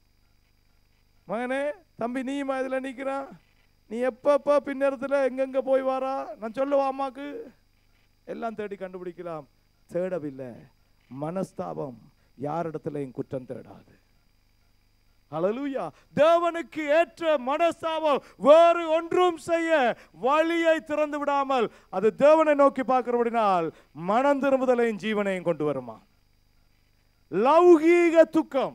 மகனே தம்பி நீயுமா இதில் நிற்கிறான் நீ எப்பப்போ பின்னரத்தில் எங்கெங்க போய் வாரா நான் சொல்லுவா அம்மாக்கு எல்லாம் தேடி கண்டுபிடிக்கலாம் தேடவில்லை மனஸ்தாபம் யாரிடத்துலையும் குற்றம் தேடாது ஹalleluya தேவனுக்கு ஏற்ற மனஸ்தாபம் வேறு ஒன்றும் செய்ய வழியை திறந்து விடாமல் அது தேவனை நோக்கி பார்க்கிறபடினால் மனம் திரும்புதலையும் ஜீவனையும் கொண்டு வருமா லௌகீக துக்கம்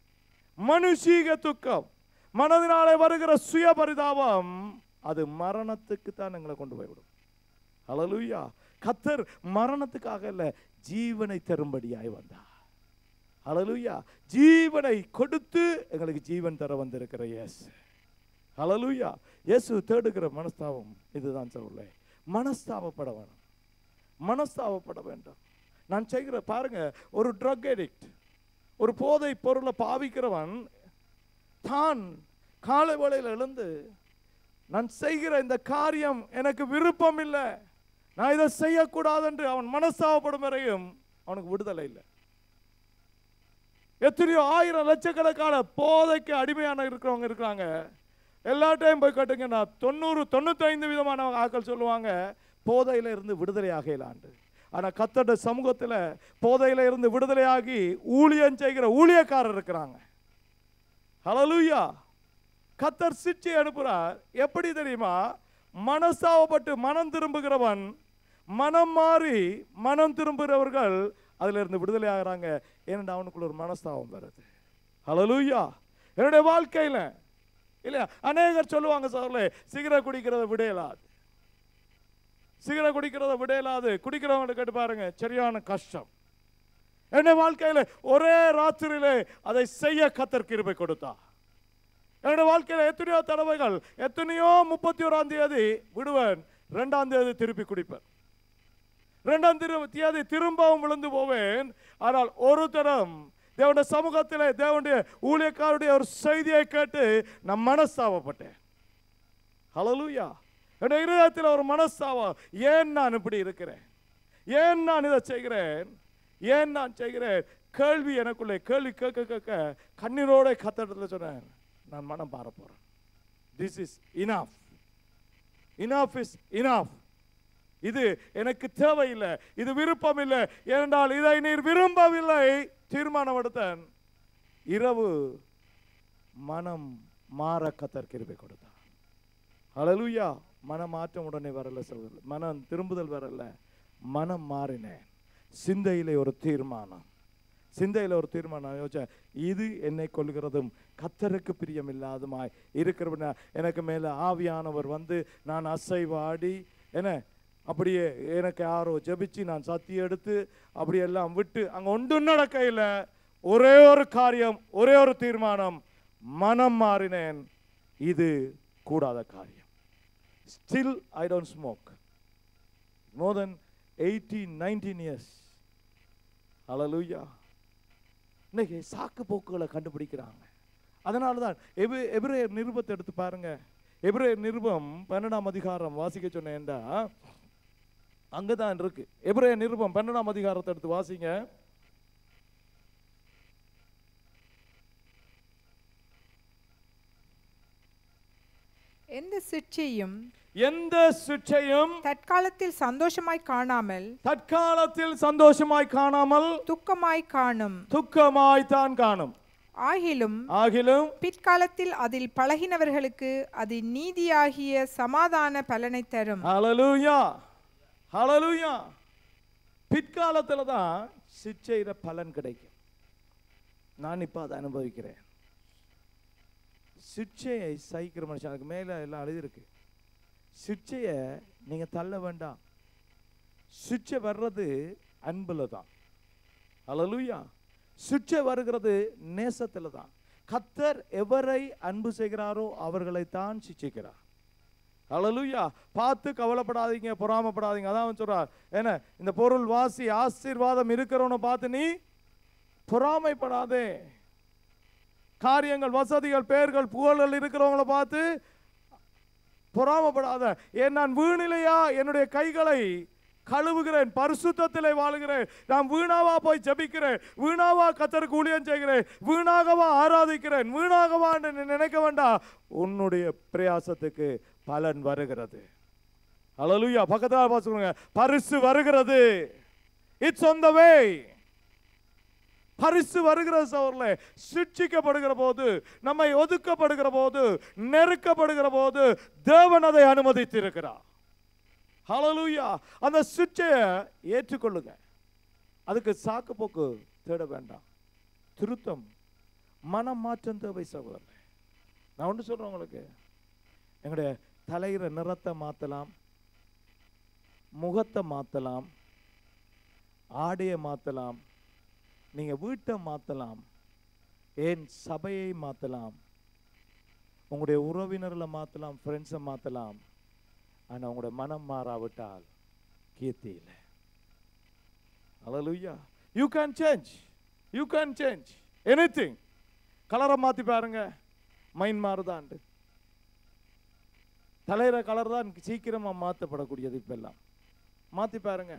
மனுஷீக துக்கம் மனதினாலே வருகிற சுய பரிதாபம் அது மரணத்துக்கு தான் எங்களை கொண்டு போய்விடும் ஹalleluya கத்தர் மரணத்துக்காக இல்ல ஜீவனை தரும்படியாய் வந்தார் ஹalleluya ஜீவனை கொடுத்து எங்களுக்கு ஜீவன் தர வந்திருக்கிற இயேசு ஹalleluya இயேசு தேடுகிற மனஸ்தாபம் இதுதான் சொல்ல மனஸ்தாபப்பட வேணும் மனஸ்தாபப்பட வேண்டும் நான் செய்கிற பாருங்க ஒரு ட்ரக் எடிக்ட் ஒரு போதை பொருளை பாவிக்கிறவன் தான் காலை வேளையில் எழுந்து நான் செய்கிற இந்த காரியம் எனக்கு விருப்பம் இல்லை நான் இதை செய்யக்கூடாது என்று அவன் மனஸ்தாபப்படும் வரையும் அவனுக்கு விடுதலை இல்லை எத்தனையோ ஆயிரம் லட்சக்கணக்கான போதைக்கு அடிமையான இருக்கிறவங்க இருக்கிறாங்க எல்லா டைம் போய் கட்டுங்கன்னா தொண்ணூறு தொண்ணூத்தைந்து விதமான ஆட்கள் சொல்லுவாங்க போதையில இருந்து விடுதலை ஆகலாண்டு ஆனா கத்தட சமூகத்துல போதையில இருந்து விடுதலையாகி ஊழியம் செய்கிற ஊழியக்காரர் இருக்கிறாங்க ஹalleluya கத்தர் சிச்சை அனுப்புறார் எப்படி தெரியுமா மனஸ்தாபப்பட்டு மனம் திரும்புகிறவன் மனம் மாறி மனம் திரும்புகிறவர்கள் அதுல இருந்து விடுதலை ஆகுறாங்க ஏனென்றா அவனுக்குள்ள ஒரு மனஸ்தாபம் வருது ஹalleluya என்னுடைய வாழ்க்கையில இல்லையா அநேகர் சொல்லுவாங்க சார்லே சிகரெட் குடிக்கிறத விடையலாது சிகரெட் குடிக்கிறத விடையலாது குடிக்கிறவங்க கேட்டு பாருங்க சரியான கஷ்டம் என்னுடைய வாழ்க்கையில ஒரே ராத்திரியிலே அதை செய்ய கத்தர் கிருபை கொடுத்தா என்னுடைய வாழ்க்கையில எத்தனையோ தடவைகள் எத்தனையோ முப்பத்தி ஓராம் தேதி விடுவேன் ரெண்டாம் தேதி திருப்பி குடிப்பேன் ரெண்டாம் திரு தேதி திரும்பவும் விழுந்து போவேன் ஆனால் ஒரு தரம் தேவனுடைய சமூகத்திலே தேவனுடைய ஊழியக்காருடைய ஒரு செய்தியை கேட்டு நான் மனஸ்தாபப்பட்டேன் ஹalleluya என் இருதயத்தில் ஒரு மனஸ்தாபம் ஏன் நான் இப்படி இருக்கிறேன் ஏன் நான் இதை செய்கிறேன் ஏன் நான் செய்கிறேன் கேள்வி எனக்குள்ளே கேள்வி கேட்க கேட்க கண்ணீரோட கத்தடத்துல சொன்னேன் நான் மனம் பார போறேன் this is enough enough is enough இது எனக்கு தேவையில்லை இது விருப்பம் இல்லை ஏனென்றால் இதை நீர் விரும்பவில்லை தீர்மானம் எடுத்தேன் இரவு மனம் மாற கத்தர் கிருபை கொடுத்தார் ஹalleluya மனம் மாற்றம் உடனே வரல சகோதரர் மனம் திரும்புதல் வரல மனம் மாறினேன் சிந்தையிலே ஒரு தீர்மானம் சிந்தையில் ஒரு தீர்மானம் யோசிச்சேன் இது என்னை கொள்கிறதும் கத்தருக்கு பிரியமில்லாதுமாய் இருக்கிறவன எனக்கு மேலே ஆவியானவர் வந்து நான் அசைவாடி என்ன அப்படியே எனக்கு யாரோ ஜெபிச்சு நான் சத்தி எடுத்து அப்படியெல்லாம் விட்டு அங்கே ஒன்றும் நடக்கையில் ஒரே ஒரு காரியம் ஒரே ஒரு தீர்மானம் மனம் மாறினேன் இது கூடாத காரியம் still I don't smoke more then eighteen nineteen years ஹalleluya இன்னைக்கு சாக்கு போக்குகளை கண்டுபிடிக்கிறாங்க அதனால தான் எபி எபிரேயர் நிருபத்தை எடுத்து பாருங்க எபிரேயர் நிருபம் பன்னெண்டாம் அதிகாரம் வாசிக்க சொன்னேன்டா அங்கே தான் இருக்கு எபிரேயர் நிருபம் பன்னெண்டாம் அதிகாரத்தை எடுத்து வாசிங்க
எந்த சிற்சையும்
எந்த சிற்றையும்
தற்காலத்தில் சந்தோஷமாய் காணாமல்
தற்காலத்தில் சந்தோஷமாய் காணாமல்
துக்கமாய் காணும்
துக்கமாய் தான் காணும்
ஆகிலும்
ஆகிலும்
பிற்காலத்தில் அதில் பழகினவர்களுக்கு அது நீதியாகிய சமாதான பலனை தரும்
ஹalleluya ஹalleluya பிற்காலத்துல தான் சிற்சையில பலன் கிடைக்கும் நான் இப்ப அதை அனுபவிக்கிறேன் சிற்சையை சகிக்கிற மனுஷனுக்கு மேல எல்லாம் எழுதியிருக்கு சிற்சையை நீங்க தள்ள வேண்டாம் சிற்சை வர்றது அன்புல தான் ஹalleluya சிற்சை வருகிறது நேசத்துல தான் கத்தர் எவரை அன்பு செய்கிறாரோ அவர்களை தான் சிச்சிக்கிறார் ஹalleluya பார்த்து கவலைப்படாதீங்க பொறாமப்படாதீங்க அதான் அவன் சொல்றார் என்ன இந்த பொருள் வாசி ஆசீர்வாதம் இருக்கிறவனை பார்த்து நீ பொறாமைப்படாதே காரியங்கள் வசதிகள் பெயர்கள் புகழ்கள் இருக்கிறவங்கள பார்த்து பொறாமப்படாத ஏன் நான் வீணிலையா என்னுடைய கைகளை கழுவுகிறேன் பரிசுத்தத்திலே வாழுகிறேன் நான் வீணாவா போய் ஜெபிக்கிறேன் வீணாவா கத்தருக்கு ஊழியம் செய்கிறேன் வீணாகவா ஆராதிக்கிறேன் வீணாகவா என்று நீ நினைக்க வேண்டாம் உன்னுடைய பிரயாசத்துக்கு பலன் வருகிறது ஹalleluya பக்கத்தில் பார்த்துக்கோங்க பரிசு வருகிறது இட்ஸ் on the way பரிசு வருகிற சோர்ல சிட்சிக்கப்படுகிற போது நம்மை ஒதுக்கப்படுகிற போது நெருக்கப்படுகிற போது தேவன் அதை அனுமதித்திருக்கிறார் ஹalleluya அந்த சிட்சையை ஏற்றுக்கொள்ளுங்க அதுக்கு சாக்கு போக்கு தேட வேண்டாம் திருத்தம் மனம் மாற்றம் தேவை சகோதரர் நான் ஒன்று சொல்றேன் உங்களுக்கு எங்களுடைய தலையிற நிறத்தை மாற்றலாம் முகத்தை மாற்றலாம் ஆடையை மாற்றலாம் நீங்க வீட்டை மாற்றலாம் ஏன் சபையை மாற்றலாம் உங்களுடைய உறவினர்களை மாற்றலாம் ஃப்ரெண்ட்ஸை மாற்றலாம் ஆனால் உங்களுடைய மனம் மாறாவிட்டால் கீர்த்தி இல்லை Hallelujah. You can change. You can change anything. கலரை மாற்றி பாருங்க மைண்ட் மாறுதான்ட்டு தலையிற கலர் தான் சீக்கிரமாக மாற்றப்படக்கூடியது இப்பெல்லாம் மாற்றி பாருங்க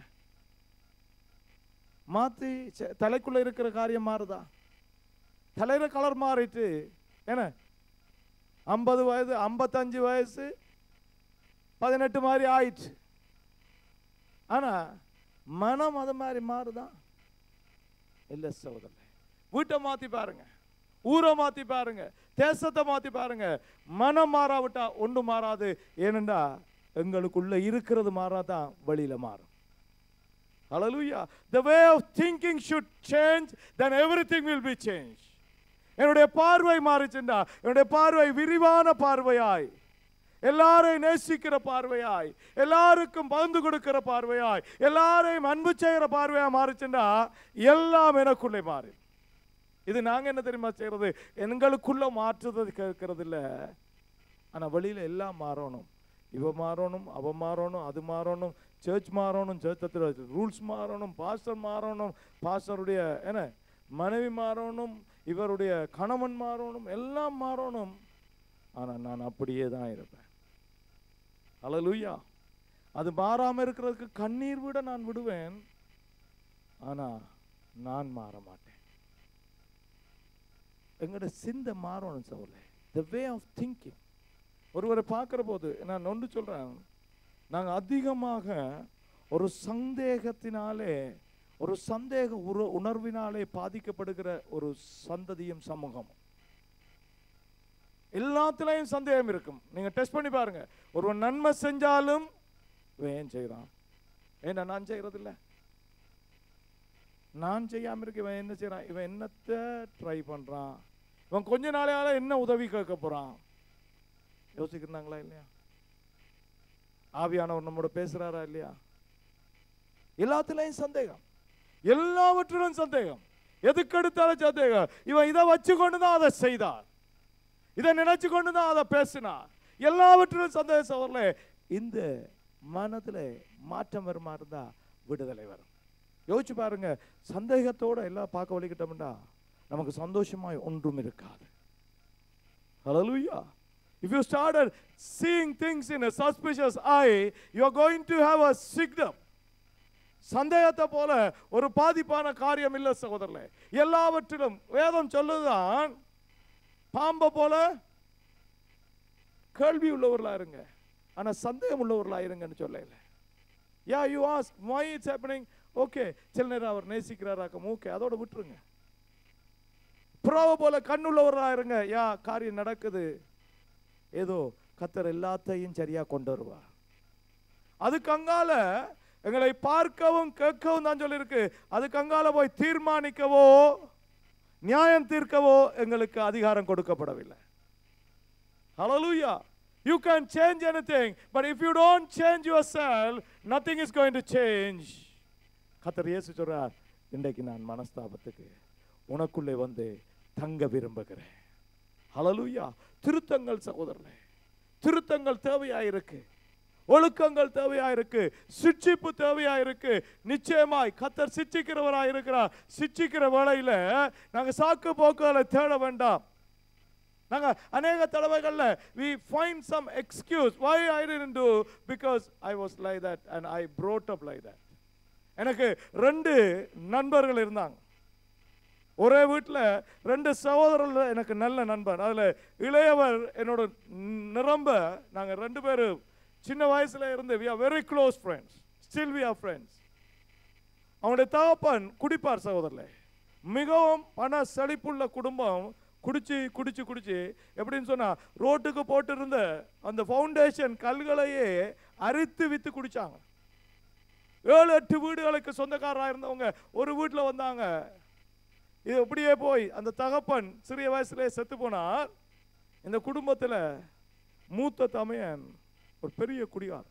மாற்றி தலைக்குள்ள இருக்கிற காரியம் மாறுதா தலையிற கலர் மாறிட்டு என்ன ஐம்பது வயது ஐம்பத்தஞ்சு வயசு பதினெட்டு மாதிரி ஆயிடுச்சு ஆனா மனம் அது மாதிரி மாறுதா இல்லை சகோதரர் வீட்டை மாத்தி பாருங்க ஊரை மாத்தி பாருங்க தேசத்தை மாத்தி பாருங்க மனம் மாறாவிட்டா ஒன்றும் மாறாது ஏனென்றா எங்களுக்குள்ள இருக்கிறது மாறாதான் வெளியில மாறும் Hallelujah. The way of thinking should change, then everything will be changed. என்னுடைய பார்வை மாறிச்சுண்டா என்னுடைய பார்வை விரிவான பார்வையாய் எல்லாரையும் நேசிக்கிற பார்வையாய் எல்லாருக்கும் பகிர்ந்து கொடுக்கிற பார்வையாய் எல்லாரையும் அன்பு செய்கிற பார்வையா மாறிச்சுண்டா எல்லாம் எனக்குள்ளே மாறி இது நாங்க என்ன தெரியுமா செய்யறது எங்களுக்குள்ள மாற்றுறது கேட்கறது இல்ல ஆனா வெளியில எல்லாம் மாறணும் இவ மாறணும் அவ மாறணும் அது மாறணும் சர்ச் மாறணும் சர்ச்சத்தில் ரூல்ஸ் மாறணும் பாஸ்டர் மாறணும் பாஸ்டருடைய என்ன மனைவி மாறணும் இவருடைய கணவன் மாறணும் எல்லாம் மாறணும் ஆனா நான் அப்படியே தான் இருப்பேன் அல்லேலூயா அது மாறாம இருக்கிறதுக்கு கண்ணீர் விட நான் விடுவேன் ஆனா நான் மாற மாட்டேன் எங்களோட சிந்தை மாறணும் சவுல த வே ஆஃப் திங்கிங் ஒருவரை பார்க்குற போது நான் ஒன்று சொல்றேன் நாங்க அதிகமாக ஒரு சந்தேகத்தினாலே ஒரு சந்தேக உற உணர்வினாலே பாதிக்கப்படுகிற ஒரு சந்ததியும் சமூகமும் எல்லாத்துலயும் சந்தேகம் இருக்கும் நீங்க டெஸ்ட் பண்ணி பாருங்க ஒருவன் நன்மை செஞ்சாலும் இவன் ஏன் செய்யறான் ஏன்னா நான் செய்யறது இல்ல நான் செய்யாம இருக்க இவன் என்ன செய்யறான் இவன் என்னத்தை ட்ரை பண்றான் இவன் கொஞ்ச நாளையால என்ன உதவி கேட்க போறான் யோசிக்கிறாங்களா இல்லையா ஆவியானவர் நம்மோட பேசுறாரா இல்லையா எல்லாத்துலயும் சந்தேகம் எல்லாவற்றிலும் சந்தேகம் எதுக்கு எடுத்தாலும் சந்தேகம் இவன் இதை வச்சு கொண்டுதான் அதை செய்தார் இதை நினைச்சு கொண்டுதான் அதை பேசினார் எல்லாவற்றிலும் சந்தேகம் சவர்ல இந்த மனதுல மாற்றம் வருமா இருந்தா விடுதலை வரும் யோசிச்சு பாருங்க சந்தேகத்தோட எல்லாம் பார்க்க வலிக்கிட்டோம்னா நமக்கு சந்தோஷமாய் ஒன்றும் இருக்காது Hallelujah. If you started seeing things in a suspicious eye, you are going to have a signal. சந்தேகத்தை போல ஒரு பாதிப்பான காரியம் இல்லை சகோதரர்களே எல்லாவற்றிலும் வேதம் சொல்லுதான் பாம்பை போல கேள்வி உள்ளவர்களா இருங்க ஆனா சந்தேகம் உள்ளவர்களா இருங்கன்னு சொல்லல yeah you ask why it's happening okay சில நேரம் அவர் நேசிக்கிறாராக்கம் ஓகே அதோட விட்டுருங்க புறாவை போல கண்ணுள்ளவரா இருங்க யா காரியம் நடக்குது ஏதோ கத்தர் எல்லாத்தையும் சரியா கொண்டு வருவார் அதுக்கு அங்கால எங்களை பார்க்கவும் கேட்கவும் தான் சொல்லியிருக்கு அதுக்கு அங்கால போய் தீர்மானிக்கவோ நியாயம் தீர்க்கவோ எங்களுக்கு அதிகாரம் கொடுக்கப்படவில்லை Hallelujah. You can change anything, but if you don't change yourself, nothing is going to change. கத்தர் இயேசு சொல்றார் இன்றைக்கு நான் மனஸ்தாபத்துக்கு உனக்குள்ளே வந்து தங்க விரும்புகிறேன் ஹalleluya திருத்தங்கள் சகோதரனே திருத்தங்கள் தேவையாயிருக்கு ஒழுக்கங்கள் தேவையாயிருக்கு சிட்சிப்பு தேவையாயிருக்கு நிச்சயமாய் கத்தர் சிட்சிக்கிறவராய் இருக்கிறார் சிட்சிக்கிற வேளையில நாங்க சாக்கு போக்குகளை தேட வேண்டாம் நாங்க அநேக தடவைகள்ல we find some excuse why I didn't do because I was like that and I brought up like that எனக்கு ரெண்டு நண்பர்கள் இருந்தாங்க ஒரே வீட்டில் ரெண்டு சகோதரர்கள் எனக்கு நல்ல நண்பன் அதில் இளையவர் என்னோட நிரம்ப நாங்கள் ரெண்டு பேரும் சின்ன வயசுல இருந்து we are very close friends still we are friends அவனுடைய தகப்பன் குடிப்பார் சகோதரர்களே மிகவும் பண செழிப்புள்ள குடும்பம் குடிச்சு குடிச்சு குடிச்சு எப்படின்னு சொன்னா ரோட்டுக்கு போட்டிருந்த அந்த ஃபவுண்டேஷன் கல்களையே அரித்து வித்து குடிச்சாங்க ஏழு எட்டு வீடுகளுக்கு சொந்தக்காரராக இருந்தவங்க ஒரு வீட்டில் வந்தாங்க இது அப்படியே போய் அந்த தகப்பன் சிறிய வயசுலே செத்து போனார் இந்த குடும்பத்தில் மூத்த தமையன் ஒரு பெரிய குடிகார்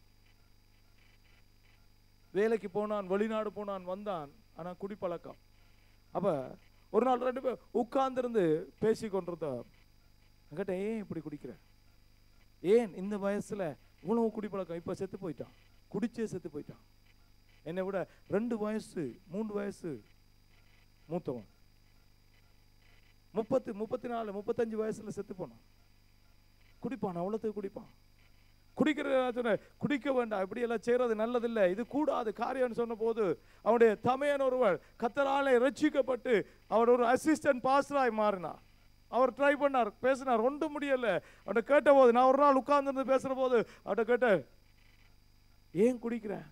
வேலைக்கு போனான் வெளிநாடு போனான் வந்தான் ஆனா குடிப்பழக்கம் அப்ப ஒரு நாள் ரெண்டு பேர் உட்கார்ந்திருந்து பேசி கொண்டிருந்தா என்கிட்ட ஏன் இப்படி குடிக்கிற ஏன் இந்த வயசுல இவ்வளவு குடிப்பழக்கம் இப்ப செத்து போயிட்டான் குடிச்சே செத்து போயிட்டான் என்னை விட ரெண்டு வயசு மூன்று வயசு மூத்தவன் முப்பத்து முப்பத்தி நாலு முப்பத்தஞ்சு வயசுல செத்து போனான் குடிப்பான் அவ்வளோத்துக்கு குடிப்பான் குடிக்கிற சொன்ன குடிக்க வேண்டாம் இப்படி எல்லாம் செய்யறது நல்லதில்லை இது கூடாது காரியம்னு சொன்ன போது அவனுடைய தமையன் ஒருவர் கத்தராலே ரட்சிக்கப்பட்டு அவர் ஒரு அசிஸ்டன்ட் பாஸ்டராய் மாறினார் அவர் ட்ரை பண்ணார் பேசினார் ஒன்றும் முடியல அவனை கேட்ட போது நான் ஒரு நாள் உட்கார்ந்துருந்து பேசுற போது அவட்ட கேட்டேன் ஏன் குடிக்கிறேன்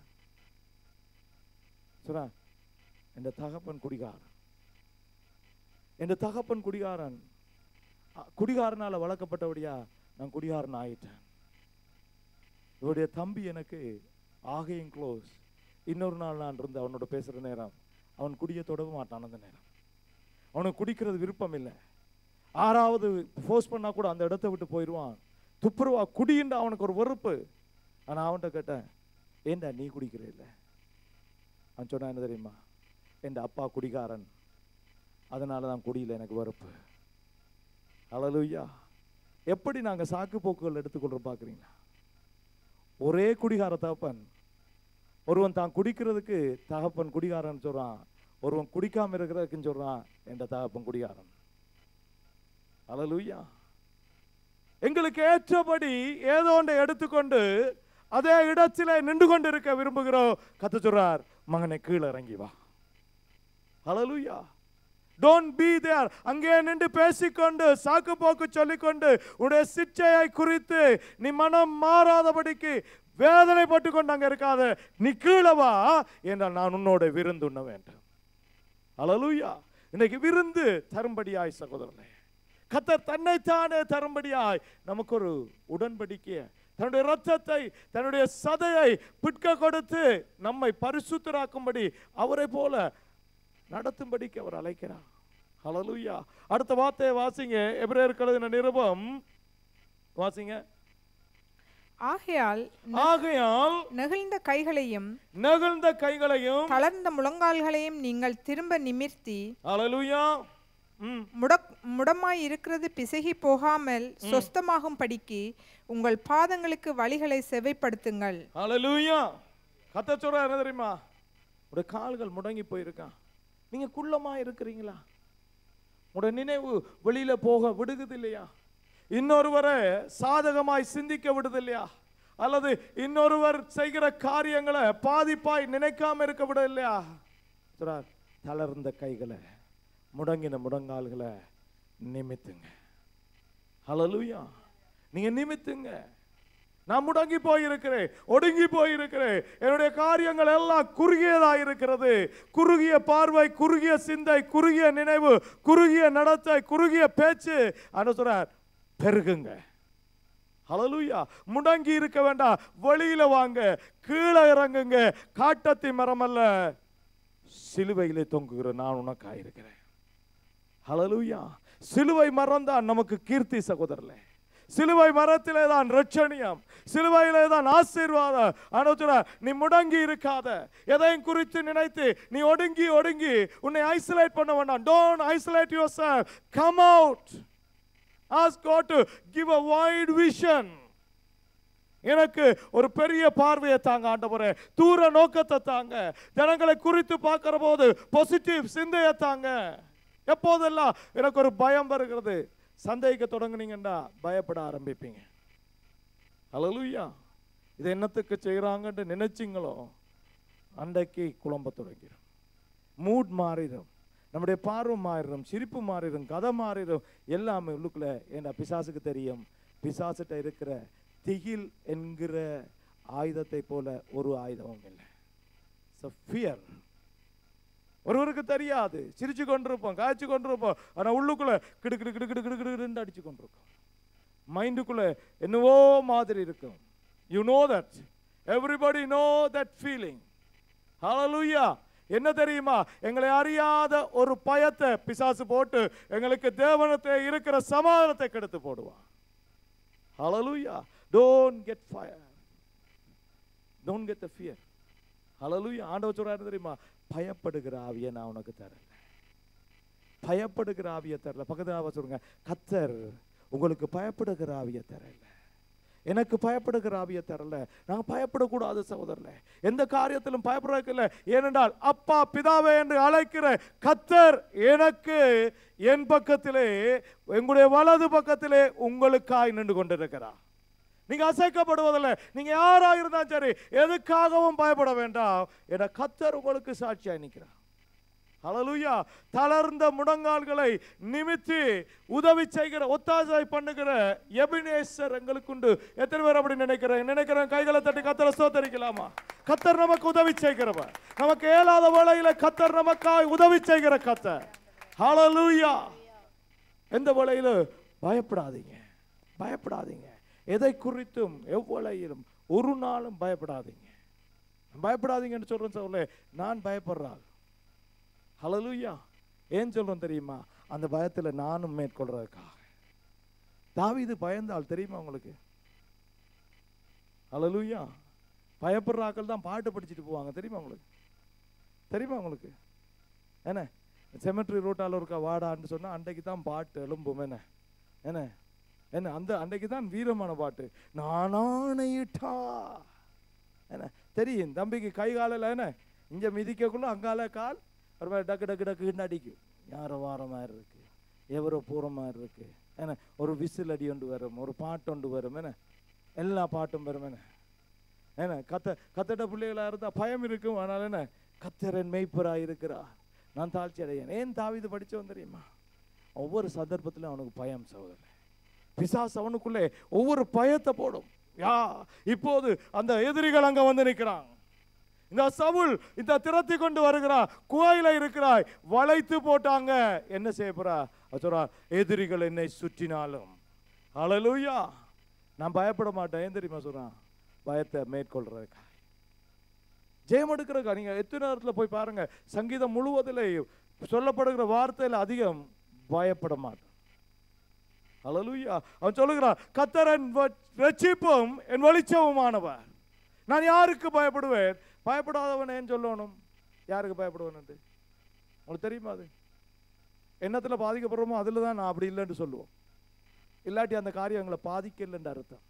சொன்னா என் தகப்பன் குடிகாரன் என் தகப்பன் குடிகாரன் அ, குடிகாரனால வளர்க்கப்பட்டபடியா நான் குடிகாரன் ஆயிட்டேன் இவருடைய தம்பி எனக்கு ஆகையும் க்ளோஸ் இன்னொரு நாள் நான் இருந்து அவனோட பேசுற நேரம் அவன் குடிய தொடவே மாட்டான் அந்த நேரம் அவனுக்கு குடிக்கிறது விருப்பம் இல்லை ஆறாவது ஃபோர்ஸ் பண்ணா கூட அந்த இடத்த விட்டு போயிடுவான் துப்புரவா குடின்ற அவனுக்கு ஒரு வெறுப்பு ஆனா அவன்கிட்ட கேட்டேன் ஏண்டா நீ குடிக்கிற இல்லை அவன் சொன்னா என்ன தெரியுமா என் அப்பா குடிகாரன் அதனால தான் குடியில் எனக்கு வெறுப்பு ஹalleluya எப்படி நாங்க சாக்கு போக்குகள் எடுத்துக்கொள்றோம் பார்க்குறீங்களா ஒரே குடிகார தகப்பன் ஒருவன் தான் குடிக்கிறதுக்கு தகப்பன் குடிகாரன் சொல்றான் ஒருவன் குடிக்காம இருக்கிறதுக்குன்னு சொல்றான் என்ற தகப்பன் குடிகாரன் ஹalleluya எங்களுக்கு ஏற்றபடி ஏதோ ஒன்றை எடுத்துக்கொண்டு அதே இடத்திலே நின்று கொண்டு இருக்க விரும்புகிறோம் கத்த சொல்றார் மகனை கீழே இறங்கி வா ஹalleluya டோன்ட் பி தேர் அங்கே நின்று பேசிக்கொண்டு சாக்கு போக்கு சொல்லிக்கொண்டு உடைய சிச்சையை குறித்து நீ மனம் மாறாதபடிக்கு வேதனைப்பட்டு கொண்டு அங்க இருக்காத நீ கீழே வா என்றால் நான் உன்னோட விருந்து உண்ண வேண்டும் ஹalleluya இன்னைக்கு விருந்து தரும்படியாய் சகோதரனே கத்தர் தன்னைத்தானே தரும்படியாய் நமக்கு ஒரு உடன்படிக்கைய தன்னுடைய ரத்தத்தை தன்னுடைய சதையை பிட்க கொடுத்து நம்மை பரிசுத்தராக்கும்படி அவரை போல நடத்தும்படிக்கு அவர் அழைக்கிறார் ஹalleluya அடுத்த வார்த்தையை வாசிங்க எபிரேயர் கழுதின நிருபம் வாசிங்க
ஆகையால்
ஆகையால்
நெகிழ்ந்த கைகளையும்
நெகிழ்ந்த கைகளையும்
தளர்ந்த முழங்கால்களையும் நீங்கள் திரும்ப நிமிர்த்தி
ஹalleluya ம்
முடக் முடமாய் இருக்கிறது பிசகி போகாமல் சொஸ்தமாகும் படிக்கு உங்கள் பாதங்களுக்கு வழிகளை செவைப்படுத்துங்கள்
ஹalleluya கத்த சொல்ற என்ன தெரியுமா உடைய கால்கள் முடங்கி போயிருக்கான் நீங்க குள்ளமா இருக்கிறீங்களா உடைய நினைவு வெளியில போக விடுகுது இல்லையா இன்னொருவரை சாதகமாய் சிந்திக்க விடுது இல்லையா அல்லது இன்னொருவர் செய்கிற காரியங்களை பாதிப்பாய் நினைக்காம இருக்க விட இல்லையா சொல்றார், தளர்ந்த கைகளை முடங்கின முடங்கால்களை நிமித்துங்க ஹalleluya நீங்க நிமித்துங்க நான் முடங்கி போயிருக்கிறேன் ஒடுங்கி போயிருக்கிறேன் என்னுடைய காரியங்கள் எல்லாம் குறுகியதா இருக்கிறது குறுகிய பார்வை குறுகிய சிந்தை குறுகிய நினைவு குறுகிய நடத்தை குறுகிய பேச்சு அன்னு சொல்றார் பெருகுங்க ஹalleluya முடங்கி இருக்க வேண்டாம் வெளியில வாங்க கீழே இறங்குங்க காட்டத்தி மரம் அல்ல சிலுவையிலே தொங்குகிற நான் உனக்காயிருக்கிறேன் ஹalleluya சிலுவை மரம் தான் நமக்கு கீர்த்தி சகோதரர்களே சிலுவை மரத்திலே தான் ரட்சணியம் சிலுவையிலே தான் ஆசீர்வாதம் ஆனா சொல்றார், நீ முடங்கி இருக்காத எதையும் குறித்து நினைத்து நீ ஒடுங்கி ஒடுங்கி உன்னை ஐசோலேட் பண்ண வேண்டாம் don't isolate yourself come out ask God to give a wide vision எனக்கு ஒரு பெரிய பார்வையை தாங்க ஆண்டவரே தூர நோக்கத்தை தாங்க ஜனங்களை குறித்து பார்க்கிற போது பாசிட்டிவ் சிந்தையை தாங்க எப்போதெல்லாம் எனக்கு ஒரு பயம் வருகிறது சந்தேகிக்க தொடங்குனீங்கன்னா பயப்பட ஆரம்பிப்பீங்க ஹalleluya இது என்னத்துக்கு செய்கிறாங்கன்னு நினைச்சிங்களோ அன்றைக்கு குழம்ப தொடங்கிடும் மூட் மாறிடும் நம்முடைய பார்வை மாறிடும் சிரிப்பு மாறிடும் கதை மாறிடும் எல்லாமே உள்ளுக்குள்ள ஏன்னா பிசாசுக்கு தெரியும் பிசாசுகிட்ட இருக்கிற திகில் என்கிற ஆயுதத்தை போல ஒரு ஆயுதமும் இல்லை ஃபியர் ஒருவருக்கு தெரியாது சிரிச்சு கொண்டிருப்போம் காய்ச்சி கொண்டிருப்போம் ஆனா உள்ளுக்குள்ள கிடு கிடு கிடு கிடு கிடு கிடுன்னு அடிச்சு கொண்டிருக்கும் மைண்டுக்குள்ள என்னவோ மாதிரி இருக்கும் you know that everybody know that feeling ஹalleluya என்ன தெரியுமா எங்களை அறியாத ஒரு பயத்தை பிசாசு போட்டு எங்களுக்கு தேவனத்தை இருக்கிற சமாதானத்தை கெடுத்து போடுவான் ஹalleluya don't get fire don't get the fear ஹalleluya ஆண்டவர் சொல்றாரு தெரியுமா பயப்படுகிற ஆவியை நான் உனக்கு தரல பயப்படுகிற ஆவியை தரல பக்கத்துல ஆவ சொல்லுங்க கத்தர் உங்களுக்கு பயப்படுகிற ஆவியை தரல எனக்கு பயப்படுகிற ஆவியை தரல நாங்க பயப்படக்கூடாது சகோதரர்களே எந்த காரியத்திலும் பயப்படுறதுக்கு இல்லை ஏனென்றால் அப்பா பிதாவே என்று அழைக்கிற கத்தர் எனக்கு என் பக்கத்திலே எங்களுடைய வலது பக்கத்திலே உங்களுக்காய் நின்று கொண்டிருக்கிறார் நீங்க அசைக்கப்படுவதில்லை நீங்க யாரா இருந்தாலும் சரி எதுக்காகவும் பயப்பட வேண்டாம் என கத்தர் உங்களுக்கு சாட்சியாய் நிற்கிறார் ஹalleluya தளர்ந்த முடங்கால்களை நிமித்தி உதவி செய்கிற ஒத்தாசை பண்ணுகிற எபினேசர் எங்களுக்குண்டு எத்தனை பேர் அப்படி நினைக்கிறேன் நினைக்கிறேன் கைகளை தட்டி கத்தரை ஸ்தோத்தரிக்கலாமா கத்தர் நமக்கு உதவி செய்கிறவர் நமக்கு இயலாத வேளையில கத்தர் நமக்காய் உதவி செய்கிற கத்தர் ஹalleluya எந்த வேளையில பயப்படாதீங்க பயப்படாதீங்க எதை குறித்தும் எவ்வளையிலும் ஒரு நாளும் பயப்படாதீங்க பயப்படாதீங்கன்னு சொல்றேன் சொல்ல நான் பயப்படுறாள் ஹalleluya ஏன் சொல்றேன் தெரியுமா அந்த பயத்துல நானும் மேற்கொள்றதுக்காக தாவீது பயந்தால் தெரியுமா உங்களுக்கு ஹalleluya பயப்படுற ஆட்கள் தான் பாட்டு படிச்சுட்டு போவாங்க தெரியுமா உங்களுக்கு தெரியுமா உங்களுக்கு என்ன செமெட்ரி ரோட்டால இருக்கா வாடான்னு சொன்னா அன்றைக்கு தான் பாட்டு எழும்பும் என்ன என்ன என்ன அந்த அன்றைக்கு தான் வீரமான பாட்டு நானானையிட்டா என்ன தெரியும் தம்பிக்கு கை காலில் என்ன இங்க மிதிக்கக்குள்ள அங்கால கால் ஒரு மாதிரி டக்கு டக்கு டக்குன்னு அடிக்கும் யாரோ வார மாதிரி இருக்கு எவரோ போகிற மாதிரி இருக்கு என்ன ஒரு விசில் அடி ஒன்று வரும் ஒரு பாட்டு ஒன்று வரும் என்ன எல்லா பாட்டும் வரும் என்ன என்ன கத்த கத்தட்ட பிள்ளைகளா இருந்தா பயம் இருக்கும் ஆனால் என்ன கத்தரன் மெய்ப்பரா இருக்கிறா நான் தாழ்ச்சி அடையேன் ஏன் தாவிது படிச்சவன் தெரியுமா ஒவ்வொரு சந்தர்ப்பத்திலும் அவனுக்கு பயம் சகோதரன் பிசாசு அவனுக்குள்ளே ஒவ்வொரு பயத்தை போடும் யா இப்போது அந்த எதிரிகள் அங்க வந்து நிற்கிறான் இந்த சவுல் இந்த திரத்தி கொண்டு வருகிறான் குகையில இருக்கிறாய் வளைத்து போட்டாங்க என்ன செய்ய போறா அவ சொல்றா எதிரிகள் என்னை சுற்றினாலும் ஹalleluya நான் பயப்பட மாட்டேன் ஏன் தெரியுமா சொல்றான் பயத்தை மேற்கொள்றதுக்கா ஜெயம் எடுக்கிறக்கா நீங்க எத்தனை நேரத்துல போய் பாருங்க சங்கீதம் முழுவதிலே சொல்லப்படுகிற வார்த்தையில அதிகம் பயப்பட மாட்டேன் ஹalleluya அவன் சொல்லுகிறான் கத்தரன் ரட்சிப்பும் என் வெளிச்சமுமானவர் நான் யாருக்கு பயப்படுவேன் பயப்படாதவன் ஏன் சொல்லணும் யாருக்கு பயப்படுவேன் உங்களுக்கு தெரியுமா அது என்னத்துல பாதிக்கப்படுறோமோ அதுல தான் நான் அப்படி இல்லைன்னு சொல்லுவோம் இல்லாட்டி அந்த காரியம் எங்களை பாதிக்கலைன்ற அர்த்தம்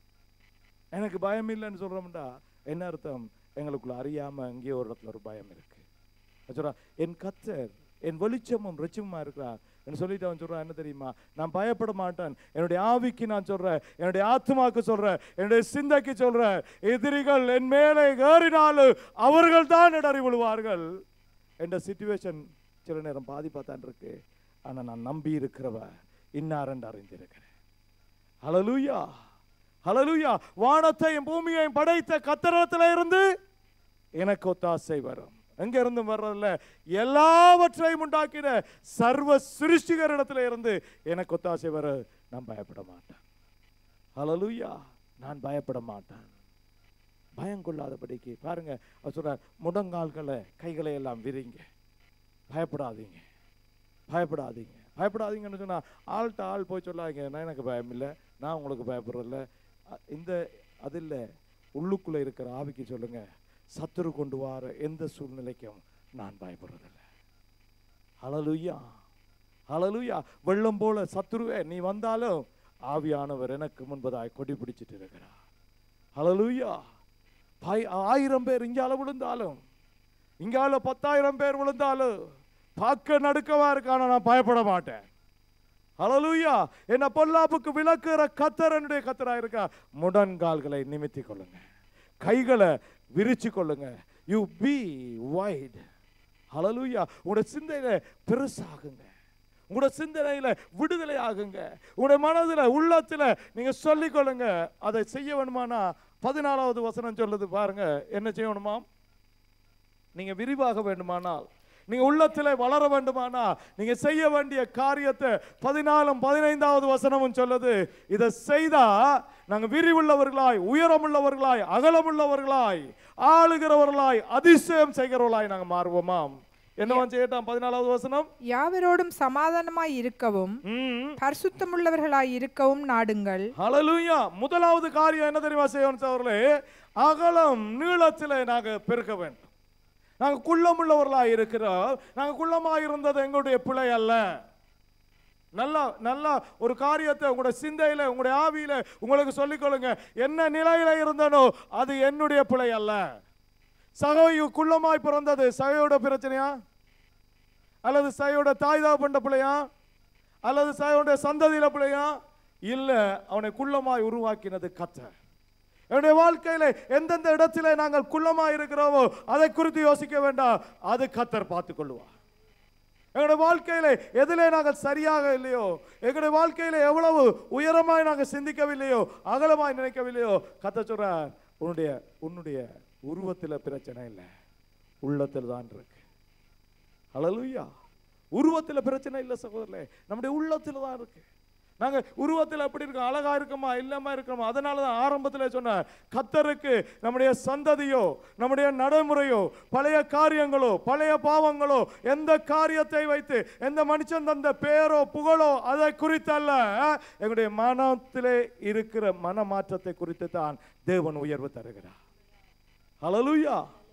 எனக்கு பயம் இல்லைன்னு சொல்றோம்டா என்ன அர்த்தம் எங்களுக்குள்ள அறியாம எங்கேயோ ஒரு இடத்துல ஒரு பயம் இருக்கு அவன் சொல்றான், என் கத்தர் என் வெளிச்சமும் ரிச்சமுமா இருக்கிறார் என்று சொல்லிட்டு அவன் சொல்றான் என்ன தெரியுமா நான் பயப்பட மாட்டேன் என்னுடைய ஆவிக்கு நான் சொல்றேன் என்னுடைய ஆத்மாக்கு சொல்றேன் என்னுடைய சிந்தைக்கு சொல்றேன் எதிரிகள் என் மேலே ஏறினாலும் அவர்கள் தான் இடறி விழுவார்கள் என்ற சுச்சுவேஷன் சில நேரம் பாதிப்பாத்தான் இருக்கு ஆனா நான் நம்பி இருக்கிறவ இன்னாரென்று அறிந்திருக்கிறேன் ஹalleluya ஹalleluya வானத்தையும் பூமியையும் படைத்த கத்தரத்துல இருந்து எனக்கு ஒத்தாசை வரும் எங்க இருந்து வர்றதில்ல எல்லாவற்றையும் உண்டாக்கின சர்வ சிருஷ்டிகரிடத்துல இருந்து எனக்கு ஒத்தாசை வர நான் பயப்பட மாட்டேன் ஹalleluya நான் பயப்பட மாட்டேன் பயம் கொள்ளாதபடிக்கு பாருங்க அவர் சொல்றார் முடங்கால்களை கைகளை எல்லாம் விரிங்க பயப்படாதீங்க பயப்படாதீங்க பயப்படாதீங்கன்னு சொன்னா ஆள்கிட்ட ஆள் போய் சொல்லாதீங்க நான் எனக்கு பயம் இல்லை நான் உங்களுக்கு பயப்படுறதில்ல அ- இந்த அது இல்லை உள்ளுக்குள்ள இருக்கிற ஆவிக்கு சொல்லுங்க சத்துரு கொண்டு வர எந்த சூழ்நிலைக்கும் நான் பயப்படுறதில்ல ஹalleluya ஹalleluya வெள்ளம் போல சத்துருவே நீ வந்தாலும் ஆவியானவர் எனக்கு முன்பதாய் கொடி பிடிச்சிட்டு இருக்கிறார் ஹalleluya பாய் ஆயிரம் பேர் இங்கால விழுந்தாலும் இங்கால பத்தாயிரம் பேர் விழுந்தாலும் பார்க்க நடுக்கவா இருக்கான நான் பயப்பட மாட்டேன் ஹalleluya என்ன பொல்லாப்புக்கு விளக்குற கத்தர் என்னுடைய கத்தரா இருக்கா முடன்கால்களை நிமித்திக் கொள்ளுங்க கைகளை விரிச்சு கொள்ளுங்க யூ பி வைட் ஹalleluya உங்களோட சிந்தையில பெருசாகுங்க உங்களோட சிந்தனையில விடுதலை ஆகுங்க உங்களுடைய மனதுல உள்ளத்துல நீங்க சொல்லிக் கொள்ளுங்க அதை செய்ய வேணுமானா பதினாலாவது வசனம் சொல்லுது பாருங்க என்ன செய்யணுமா நீங்க விரிவாக வேண்டுமானால் நீங்க உள்ளத்திலே வளர வேண்டுமானா நீங்க செய்ய வேண்டிய காரியத்தை பதினாலும் பதினைந்தாவது வசனமும் சொல்லுது இதை செய்தா நாங்க விரிவுள்ளவர்களாய் உயரமுள்ளவர்களாய் அகலமுள்ளவர்களாய் ஆளுகிறவர்களாய் அதிசயம் செய்கிறவர்களாய் நாங்க மாறுவோமாம் என்னவாம் செய்யட்டாம் பதினாலாவது வசனம்
யாவரோடும் சமாதானமாய் இருக்கவும்
ம்
பரிசுத்தமுள்ளவர்களாய் இருக்கவும் நாடுங்கள்
ஹalleluya முதலாவது காரியம் என்ன தெரியுமா செய்யணும் அவர்களே அகலம் நீளத்திலே நாங்க பெருக்க வேண்டும் நாங்க குள்ளமுள்ளவர்களாய் இருக்கிறோம் நாங்க குள்ளமாய் இருந்தது எங்களுடைய பிழை அல்ல நல்லா நல்லா ஒரு காரியத்தை உங்களுடைய சிந்தையில உங்களுடைய ஆவியில உங்களுக்கு சொல்லிக்கொள்ளுங்க என்ன நிலையில இருந்தனோ அது என்னுடைய பிழை அல்ல சகையு குள்ளமாய் பிறந்தது சகையோட பிரச்சனையா அல்லது சகையோட தாய் பண்ண பிள்ளையா அல்லது சகையோட சந்ததியில பிள்ளையா இல்ல அவனை குள்ளமாய் உருவாக்கினது கத்தர் என்னுடைய வாழ்க்கையில எந்தெந்த இடத்திலே நாங்கள் குள்ளமாய் இருக்கிறோமோ அதை குறித்து யோசிக்க வேண்டாம் அது கத்தர் பார்த்துக் கொள்வார் எங்களுடைய வாழ்க்கையில எதிலே நாங்கள் சரியாக இல்லையோ எங்களுடைய வாழ்க்கையில எவ்வளவு உயரமாய் நாங்கள் சிந்திக்கவில்லையோ அகலமாய் நினைக்கவில்லையோ கத்த சொல்றார் உன்னுடைய உன்னுடைய உருவத்துல பிரச்சனை இல்லை உள்ளத்தில் தான் இருக்கு ஹalleluya உருவத்துல பிரச்சனை இல்லை சகோதரர்களே நம்முடைய உள்ளத்துல தான் இருக்கு நாங்க உருவத்தில் எப்படி இருக்கோம் அழகா இருக்கோமா இல்லாம இருக்கோமா அதனால தான் ஆரம்பத்தில் சொன்ன கத்தருக்கு நம்முடைய சந்ததியோ நம்முடைய நடைமுறையோ பழைய காரியங்களோ பழைய பாவங்களோ எந்த காரியத்தை வைத்து எந்த மனுஷன் தந்த பேரோ புகழோ அதை குறித்தல்ல எங்களுடைய மனத்திலே இருக்கிற மனமாற்றத்தை குறித்து தான் தேவன் உயர்வு தருகிறார் ஹalleluya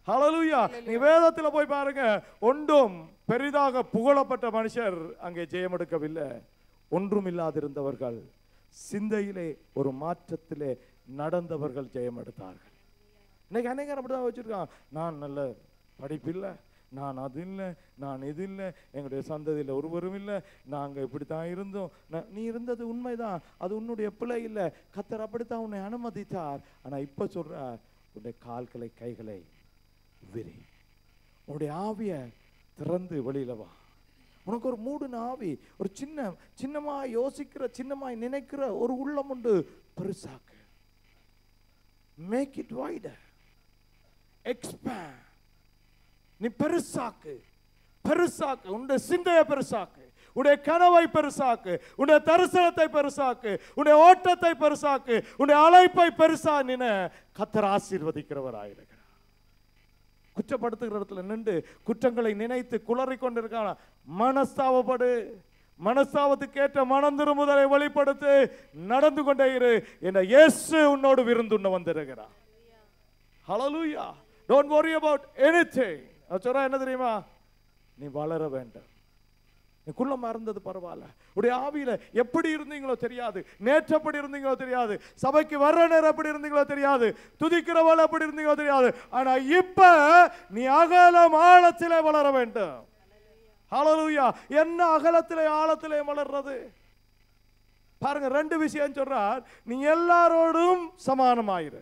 ஹalleluya நீ வேதத்துல போய் பாருங்க ஒன்றும் பெரிதாக புகழப்பட்ட மனுஷர் அங்கே ஜெயமெடுக்கவில்லை ஒன்றும் இல்லாதிருந்தவர்கள் சிந்தையிலே ஒரு மாற்றத்திலே நடந்தவர்கள் ஜெயமெடுத்தார்கள் இன்னைக்கு அநேகர் அப்படிதான் வச்சிருக்கான் நான் நல்ல படிப்பில்லை நான் அது இல்லை நான் இது இல்லை எங்களுடைய சந்ததியில் ஒருவரும் இல்லை நாங்கள் இப்படி தான் இருந்தோம் நா- நீ இருந்தது உண்மைதான் அது உன்னுடைய பிழை இல்லை கத்தர் அப்படித்தான் உன்னை அனுமதித்தார் ஆனால் இப்போ சொல்றார் உன்னுடைய கால்களை கைகளை விரி உன்னுடைய ஆவியை திறந்து வெளியில வா உனக்கு ஒரு மூடுன ஆவி ஒரு சின்ன சின்னமாய் யோசிக்கிற சின்னமாய் நினைக்கிற ஒரு உள்ளம் உண்டு பெருசாக்கு மேக் இட் வைடர் எக்ஸ்பேண்ட் நீ பெருசாக்கு பெருசாக்கு உன்னுடைய சிந்தையை பெருசாக்கு உன்னுடைய கனவை பெருசாக்கு உன்னுடைய தரிசனத்தை பெருசாக்கு உன்னுடைய ஓட்டத்தை பெருசாக்கு உன்னுடைய அழைப்பை பெருசா நின கத்தர் ஆசீர்வதிக்கிறவராயிருக்கிறார் குற்றப்படுத்துகிற இடத்துல நின்று குற்றங்களை நினைத்து குளறி கொண்டிருக்கான மனஸ்தாபப்படு மனஸ்தாபத்துக்கு ஏற்ற மனம் திரும்புதலை வெளிப்படுத்து நடந்து கொண்டே இரு என்ற இயேசு உன்னோடு விருந்துண்ண வந்திருக்கிறார் ஹalleluya டோன்ட் worry about anything நான் சொல்றேன் என்ன தெரியுமா நீ வளர வேண்டும் நீ குள்ளமா இருந்தது பரவாயில்ல உடைய ஆவியில எப்படி இருந்தீங்களோ தெரியாது நேற்று எப்படி இருந்தீங்களோ தெரியாது சபைக்கு வர்ற நேரம் எப்படி இருந்தீங்களோ தெரியாது துதிக்கிறவள் எப்படி இருந்தீங்களோ தெரியாது ஆனா இப்ப நீ அகலம் ஆழத்திலே வளர வேண்டும் ஹalleluya என்ன அகலத்திலே ஆழத்திலே வளர்றது பாருங்க ரெண்டு விஷயம் சொல்றார் நீ எல்லாரோடும் சமானமாயிரு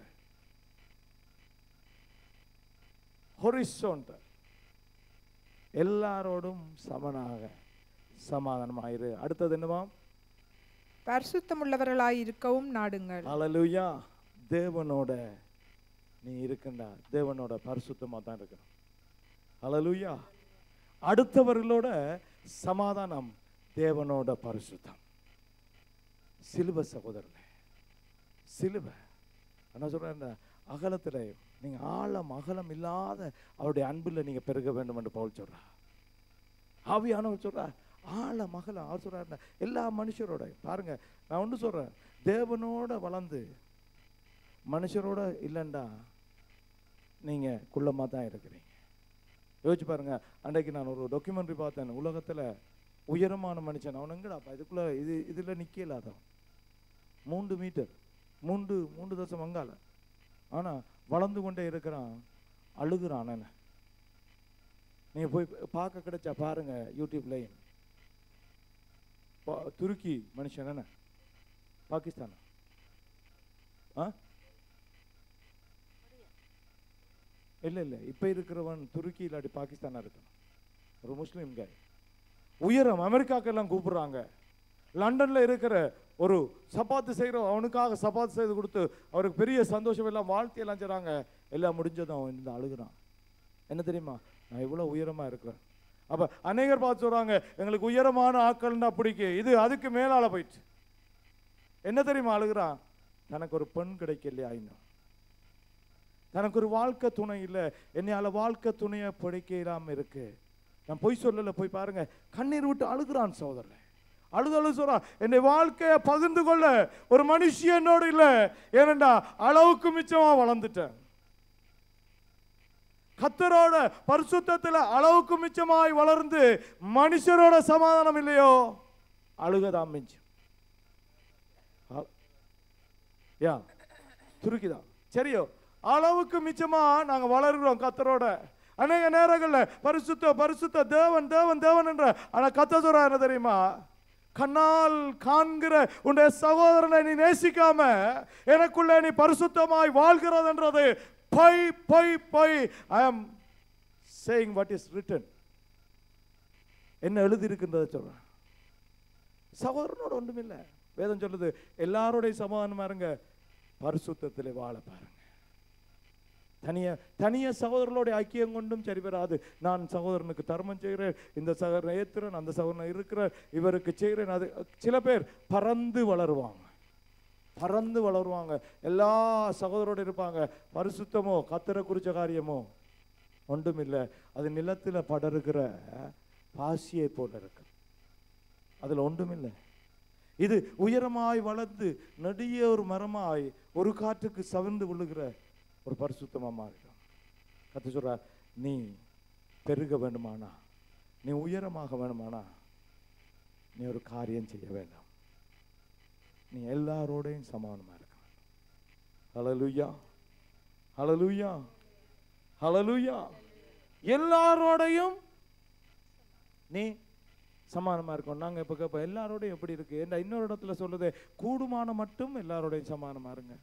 ஹொரிசோன்ட் எல்லாரோடும் சமனாக சமாதானமாயிரு அடுத்தது என்னவா
பரிசுத்தமுள்ளவர்களாய் இருக்கவும் நாடுங்கள்
ஹalleluya தேவனோட நீ இருக்கின்றா தேவனோட பரிசுத்தமா தான் இருக்கணும் ஹalleluya அடுத்தவர்களோட சமாதானம் தேவனோட பரிசுத்தம் சிலுவை சகோதரனே சிலுவை என்ன சொல்றேன் இந்த அகலத்துல நீங்க ஆழம் அகலம் இல்லாத அவருடைய அன்புல நீங்க பெருக வேண்டும் என்று பவுல் சொல்றா ஆவியானவர் சொல்றா ஆழம் அகலம் அவர் சொல்றாரு எல்லா மனுஷரோட பாருங்க நான் ஒன்று சொல்றேன் தேவனோட வளர்ந்து மனுஷரோட இல்லைண்டா நீங்க குள்ளமா தான் இருக்கிறீங்க யோசிச்சு பாருங்க அன்றைக்கு நான் ஒரு டாக்குமெண்ட்ரி பார்த்தேன் உலகத்துல உயரமான மனுஷன் அவன் எங்கடாப்பா இதுக்குள்ள இது இதுல நிக்கலாதான் மூன்று மீட்டர் மூன்று மூன்று தசம் அங்கால ஆனா வளர்ந்து கொண்டே இருக்கிறான் அழுகுறான் என்ன நீங்க போய் பார்க்க கிடைச்சா பாருங்க யூடியூப்லையும் பா- துருக்கி மனுஷன் என்ன பாகிஸ்தான் ஆ இல்ல இல்ல இப்ப இருக்கிறவன் துருக்கி இல்லாட்டி பாகிஸ்தானா இருக்கணும் ஒரு முஸ்லீம் கை உயரம் அமெரிக்காக்கெல்லாம் கூப்பிடுறாங்க லண்டன்ல இருக்கிற ஒரு சப்பாத்து செய்கிற அவனுக்காக சப்பாத்து செய்து கொடுத்து அவருக்கு பெரிய சந்தோஷம் எல்லாம் வாழ்த்தி எல்லாம் செய்றாங்க எல்லாம் முடிஞ்சதும் அவன் இருந்து அழுகுறான் என்ன தெரியுமா நான் இவ்வளவு உயரமா இருக்கிறேன் அப்ப அநேகர் பார்த்து சொல்றாங்க எங்களுக்கு உயரமான ஆட்கள்னா பிடிக்கும் இது அதுக்கு மேலால போயிடுச்சு என்ன தெரியுமா அழுகுறான் தனக்கு ஒரு பெண் கிடைக்கலையா இன்னும் தனக்கு ஒரு வாழ்க்கை துணை இல்லை என்னையால வாழ்க்கை துணையை பிடிக்க இல்லாம இருக்கு நான் பொய் சொல்லல போய் பாருங்க கண்ணீர் விட்டு அழுகுறான் சோதரன் அழுது அழுது சொல்றான் என்னை வாழ்க்கையை பகிர்ந்து கொள்ள ஒரு மனுஷன் என்னோடு இல்லை ஏனண்டா அளவுக்கு மிச்சமா வளர்ந்துட்டேன் கத்தரோட பரிசுத்தத்துல அளவுக்கு மிச்சமாய் வளர்ந்து மனுஷரோட சமாதானம் இல்லையோ அழுகதான் மிஞ்சம் அ- யா துருக்கிதான் சரியோ அளவுக்கு மிச்சமா நாங்க வளர்கிறோம் கத்தரோட அநேக நேரங்கள்ல பரிசுத்த பரிசுத்த தேவன் தேவன் தேவன் என்ற ஆனா கத்த சொல்றா என்ன தெரியுமா கண்ணால் காண்கிற உன்னுடைய சகோதரனை நீ நேசிக்காம எனக்குள்ள நீ பரிசுத்தமாய் வாழ்கிறதுன்றது பொய் பொய் பொய் ஐ am saying what is written என்ன எழுதி இருக்கின்றதை சொல்றேன் சகோதரனோட ஒன்றுமில்லை வேதம் சொல்லுது எல்லாரோடைய சமாதானமா இருங்க பரிசுத்தத்திலே வாழ பாருங்க தனிய தனிய சகோதரர்களோட ஐக்கியம் கொண்டும் சரி வராது நான் சகோதரனுக்கு தர்மம் செய்கிறேன் இந்த சகோதரனை ஏத்துறேன் அந்த சகோதரனை இருக்கிறேன் இவருக்கு செய்கிறேன் அது சில பேர் பறந்து வளருவாங்க பறந்து வளருவாங்க எல்லா சகோதரோட இருப்பாங்க பரிசுத்தமோ கத்தரை குறிச்ச காரியமோ ஒன்றுமில்லை அது நிலத்துல படருகிற பாசியை போல இருக்கு அதுல ஒன்றுமில்லை இது உயரமாய் வளர்ந்து நெடிய ஒரு மரமாய் ஒரு காற்றுக்கு சவிர்ந்து விழுகிற ஒரு பரிசுத்தமா மாறிடும் கத்து சொல்றார் நீ பெருக வேண்டுமானா நீ உயரமாக வேண்டுமானா நீ ஒரு காரியம் செய்ய வேண்டாம் நீ எல்லாரோடையும் சமானமா இருக்க ஹalleluya ஹalleluya ஹalleluya எல்லாரோடையும் நீ சமானமா இருக்கும் நாங்க இப்ப கேட்போம் எல்லாரோடையும் எப்படி இருக்கு என்ன இன்னொரு இடத்துல சொல்லுது கூடுமான மட்டும் எல்லாரோடையும் சமானமா இருங்க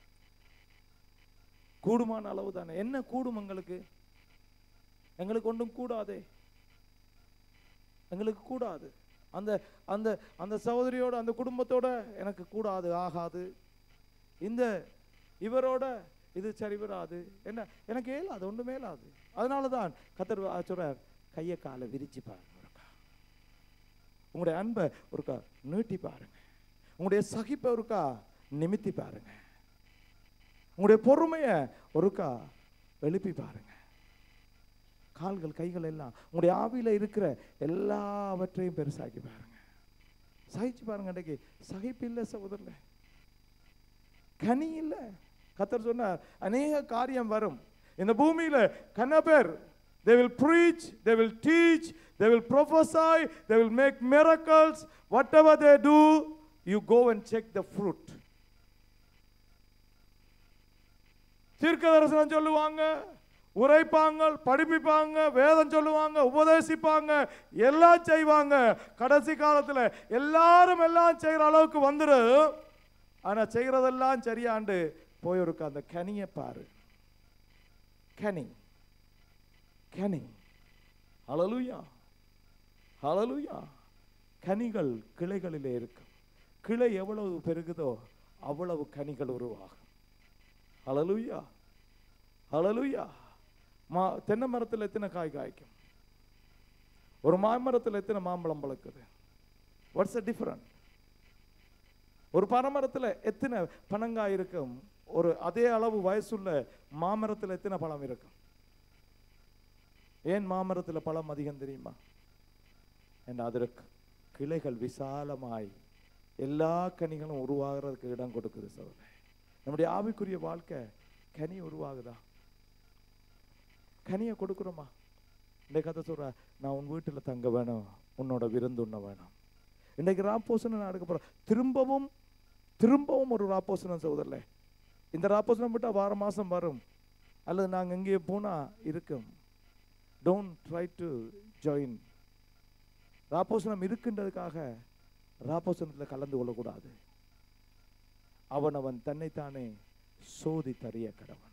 கூடுமான அளவு தானே என்ன கூடும் எங்களுக்கு எங்களுக்கு ஒன்றும் கூடாதே எங்களுக்கு கூடாது அந்த அந்த அந்த சகோதரியோட அந்த குடும்பத்தோட எனக்கு கூடாது ஆகாது இந்த இவரோட இது சரி வராது என்ன எனக்கு ஏலாது ஒன்றுமே இயலாது அதனால தான் கத்தர் சொல்றார் கையை காலை விரிச்சு பாருங்க ஒருக்கா உங்களுடைய அன்பை ஒருக்கா நீட்டி பாருங்க உங்களுடைய சகிப்பை ஒருக்கா நிமித்தி பாருங்க உங்களுடைய பொறுமையை ஒருக்கா எழுப்பி பாருங்க கால்கள் கைகள் எல்லாம் உங்களுடைய ஆவியில இருக்கிற எல்லாவற்றையும் பெருசாக்கி பாருங்க சகிச்சு பாருங்க அன்றைக்கு சகிப்பு இல்லை சகோதரல கனி இல்லை கத்தர் சொன்னார் அநேக காரியம் வரும் இந்த பூமியில கன பேர் they will preach they will teach they will prophesy they will make miracles whatever they do you go and check the fruit தீர்க்க தரிசனம் சொல்லுவாங்க உரைப்பாங்க படிப்பிப்பாங்க வேதம் சொல்லுவாங்க உபதேசிப்பாங்க எல்லாம் செய்வாங்க கடைசி காலத்துல எல்லாரும் எல்லாம் செய்யற அளவுக்கு வந்துடும் ஆனா செய்யறதெல்லாம் சரியாண்டு போயிருக்க அந்த கனியை பாரு கனி கனி ஹalleluya ஹalleluya கனிகள் கிளைகளிலே இருக்கும் கிளை எவ்வளவு பெருகுதோ அவ்வளவு கனிகள் உருவாகும் ஹalleluya ஹalleluya மா தென்னை மரத்தில் எத்தனை காய் காய்க்கும் ஒரு மாமரத்தில் எத்தனை மாம்பழம் பழக்குது வாட்ஸ் அ டிஃபரண்ட் ஒரு பனைமரத்தில் எத்தனை பனங்காய் இருக்கும் ஒரு அதே அளவு வயசுள்ள மாமரத்தில் எத்தனை பழம் இருக்கும் ஏன் மாமரத்தில் பழம் அதிகம் தெரியுமா ஏன்னா அதற்கு கிளைகள் விசாலமாய் எல்லா கனிகளும் உருவாகிறதுக்கு இடம் கொடுக்குது சோதனை நம்முடைய ஆவிக்குரிய வாழ்க்கை கனி உருவாகுதா கனியை கொடுக்குறோமா இந்த கதை சொல்ற நான் உன் வீட்டில் தங்க வேணும் உன்னோட விருந்து உண்ண வேணும் இன்னைக்கு ராப்போசனம் நான் எடுக்க போறேன் திரும்பவும் திரும்பவும் ஒரு ராப்போசனம் சகோதரல இந்த ராப்போசனம் விட்டா வார மாசம் வரும் அல்லது நாங்கள் எங்கேயே போனா இருக்கும் டோன்ட் ட்ரை டு ஜாயின் ராப்போசனம் இருக்குன்றதுக்காக ராப்போசனத்தில் கலந்து கொள்ளக்கூடாது அவன் அவன் தன்னைத்தானே சோதி தறிய கடவன்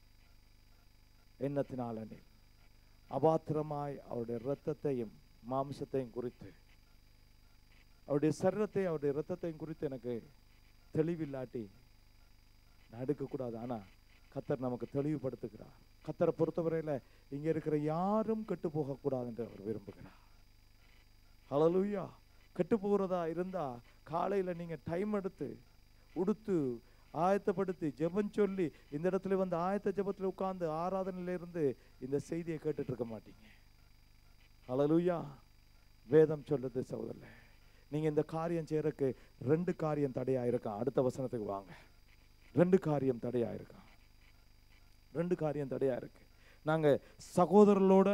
எண்ணத்தினாலனே அபாத்திரமாய் அவருடைய இரத்தத்தையும் மாம்சத்தையும் குறித்து அவருடைய சரீரத்தை அவருடைய இரத்தத்தையும் குறித்து எனக்கு தெளிவில்லாட்டி நான் எடுக்கக்கூடாது ஆனா கத்தர் நமக்கு தெளிவுபடுத்துகிறார் கத்தரை பொறுத்தவரையில இங்க இருக்கிற யாரும் கெட்டு போகக்கூடாது என்று அவர் விரும்புகிறார் ஹalleluya கெட்டு போகிறதா இருந்தா காலையில நீங்க டைம் எடுத்து உடுத்து ஆயத்தப்படுத்தி ஜெபம் சொல்லி இந்த இடத்துல வந்து ஆயத்த ஜெபத்துல உட்கார்ந்து ஆராதனையில இருந்து இந்த செய்தியை கேட்டுட்டு இருக்க மாட்டீங்க ஹalleluya வேதம் சொல்லுது சகோதரர்களே நீங்க இந்த காரியம் செய்யறதுக்கு ரெண்டு காரியம் தடையா இருக்கான் அடுத்த வசனத்துக்கு வாங்க ரெண்டு காரியம் தடையா இருக்கான் ரெண்டு காரியம் தடையா இருக்கு நாங்க சகோதரர்களோட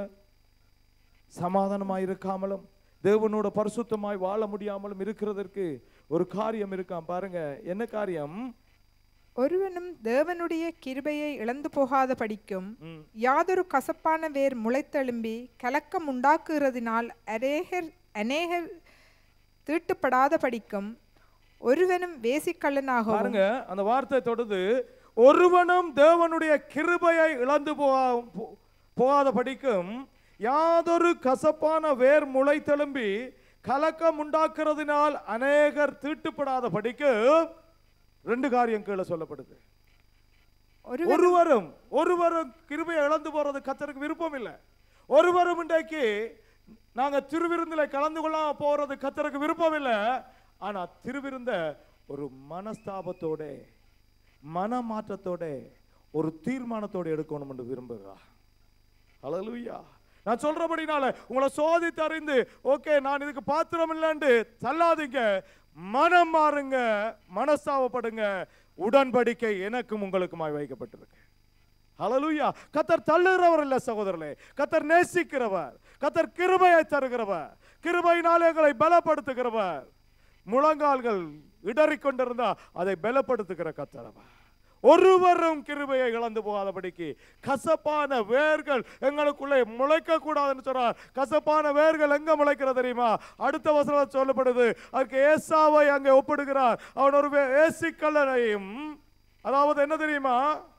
சமாதானமா இருக்காமலும் தேவனோட பரிசுத்தமாய் வாழ முடியாமலும் இருக்கிறதற்கு ஒரு காரியம் இருக்கான் பாருங்க என்ன காரியம்
ஒருவனும் தேவனுடைய கிருபையை இழந்து போகாத படிக்கும்
ம்,
யாதொரு கசப்பான வேர் முளைத்தெழும்பி கலக்கம் உண்டாக்குகிறதினால் அநேகர் அநேகர் தீட்டுப்படாத படிக்கும் ஒருவனும் வேசிக்கல்லனாகவும்
பாருங்க அந்த வார்த்தை தொடர்ந்து ஒருவனும் தேவனுடைய கிருபையை இழந்து போகா போ- போகாத படிக்கும் யாதொரு கசப்பான வேர் முளை தெலும்பி கலக்கம் உண்டாக்குறதினால் அநேகர் தீட்டுப்படாத படிக்கும் ரெண்டு காரியம் கீழே சொல்லப்படுது
ஒருவன்
ஒருவரும் ஒருவரும் கிருபையை இழந்து போறது கத்தருக்கு விருப்பம் இல்லை ஒருவரும் இன்றைக்கு நாங்க திருவிருந்தில் கலந்து கொள்ளாம போறது கத்தருக்கு விருப்பம் இல்லை ஆனா திருவிருந்த ஒரு மனஸ்தாபத்தோட மனமாற்றத்தோட ஒரு தீர்மானத்தோட எடுக்கணும் என்று விரும்புகிறார் ஹalleluya நான் சொல்றபடினால உங்களை சோதித்து அறிந்து ஓகே நான் இதுக்கு பாத்திரம் இல்லைன்னு தள்ளாதீங்க மனம் மாறுங்க மனஸ்தாபப்படுங்க உடன்படிக்கை எனக்கும் உங்களுக்குமாய் வைக்கப்பட்டிருக்கு ஹalleluya கத்தர் தள்ளுகிறவர் இல்ல சகோதரர்களே கத்தர் நேசிக்கிறவர் கத்தர் கிருபையை தருகிறவர் கிருபையினால் எங்களை பலப்படுத்துகிறவர் முழங்கால்கள் இடறிக் கொண்டிருந்தா அதை பலப்படுத்துகிற கத்தர் அவர் ஒருவரும் கிருபையை இழந்து போகாதபடிக்கு கசப்பான வேர்கள் எங்களுக்குள்ளே முளைக்க கூடாதுன்னு சொல்றார் கசப்பான வேர்கள் எங்க முளைக்கிறது தெரியுமா அடுத்த வசனம் சொல்லப்படுது அதுக்கு ஏசாவை அங்கே ஒப்பிடுகிறார் அவன் ஒரு வே- ஏசிக்கல்லனையும் அதாவது என்ன தெரியுமா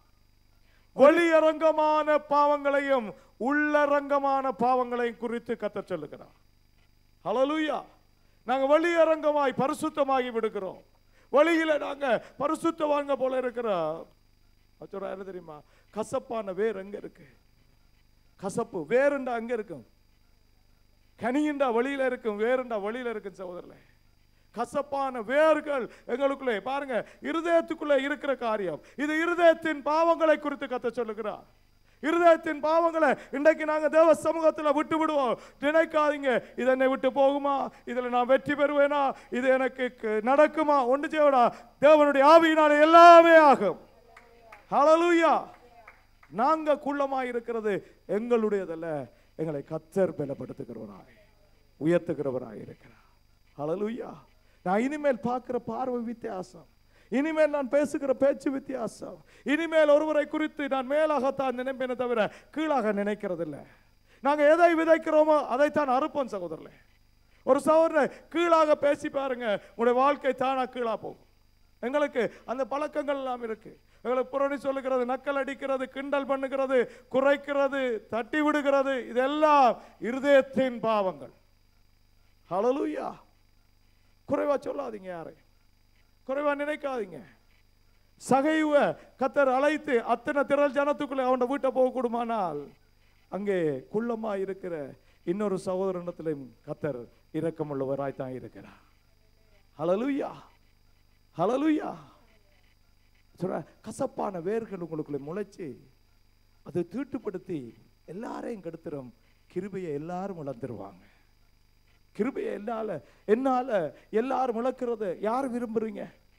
வெளியரங்கமான பாவங்களையும் உள்ளரங்கமான பாவங்களையும் குறித்து கத்த சொல்லுகிறார் ஹalleluya நாங்க வெளியரங்கமாய் பரிசுத்தமாகி விடுகிறோம் வழியில நாங்க பரிசுத்தவாங்க போல இருக்கிறோம் அது சொல்றா என்ன தெரியுமா கசப்பான வேர் எங்க இருக்கு கசப்பு வேறுண்டா அங்க இருக்கும் கனியுண்டா வழியில இருக்கும் வேறுண்டா வழியில இருக்கும் சகோதரர்களே கசப்பான வேர்கள் எங்களுக்குள்ளே பாருங்க இருதயத்துக்குள்ளே இருக்கிற காரியம் இது இருதயத்தின் பாவங்களை குறித்து கத்த சொல்லுகிறார் இருதயத்தின் பாவங்களை இன்றைக்கு நாங்க தேவ சமூகத்துல விட்டு விடுவோம் நினைக்காதீங்க இது என்னை விட்டு போகுமா இதுல நான் வெற்றி பெறுவேனா இது எனக்கு க- நடக்குமா ஒன்று செய்யடா தேவனுடைய ஆவியினால எல்லாமே ஆகும் ஹalleluya நாங்க குள்ளமாய் இருக்கிறது எங்களுடையதல்ல எங்களை கத்தர் பலப்படுத்துகிறவராய் உயர்த்துகிறவராய் இருக்கிறார் ஹalleluya நான் இனிமேல் பார்க்கிற பார்வை வித்தியாசம் இனிமேல் நான் பேசுகிற பேச்சு வித்தியாசம் இனிமேல் ஒருவரை குறித்து நான் மேலாகத்தான் நினைப்பேனே தவிர கீழாக நினைக்கிறதில்ல நாங்க எதை விதைக்கிறோமோ அதைத்தான் அறுப்போம் சகோதரர்களே ஒரு சகோதரனை கீழாக பேசி பாருங்க உங்களுடைய வாழ்க்கை தானா கீழா போகும் எங்களுக்கு அந்த பழக்கங்கள் எல்லாம் இருக்கு எங்களுக்கு புரணி சொல்லுகிறது நக்கல் அடிக்கிறது கிண்டல் பண்ணுகிறது குறைக்கிறது தட்டி விடுகிறது இதெல்லாம் இருதயத்தின் பாவங்கள் ஹalleluya குறைவா சொல்லாதீங்க யாரை குறைவா நினைக்காதீங்க சகைவ கத்தர் அழைத்து அத்தனை திரள் ஜனத்துக்குள்ளே அவன் வீட்டை போக கூடுமானால் அங்கே குள்ளமா இருக்கிற இன்னொரு சகோதரனத்திலும் கத்தர் இரக்கமுள்ளவராய் தான் இருக்கிறார் ஹalleluya ஹalleluya சொல்ற கசப்பான வேர்கள் உங்களுக்குள்ள முளைச்சு அதை தீட்டுப்படுத்தி எல்லாரையும் கெடுத்துரும் கிருபையை எல்லாரும் இழந்துருவாங்க கிருபையை என்னால என்னால எல்லாரும் இழக்கிறது யார் விரும்புறீங்க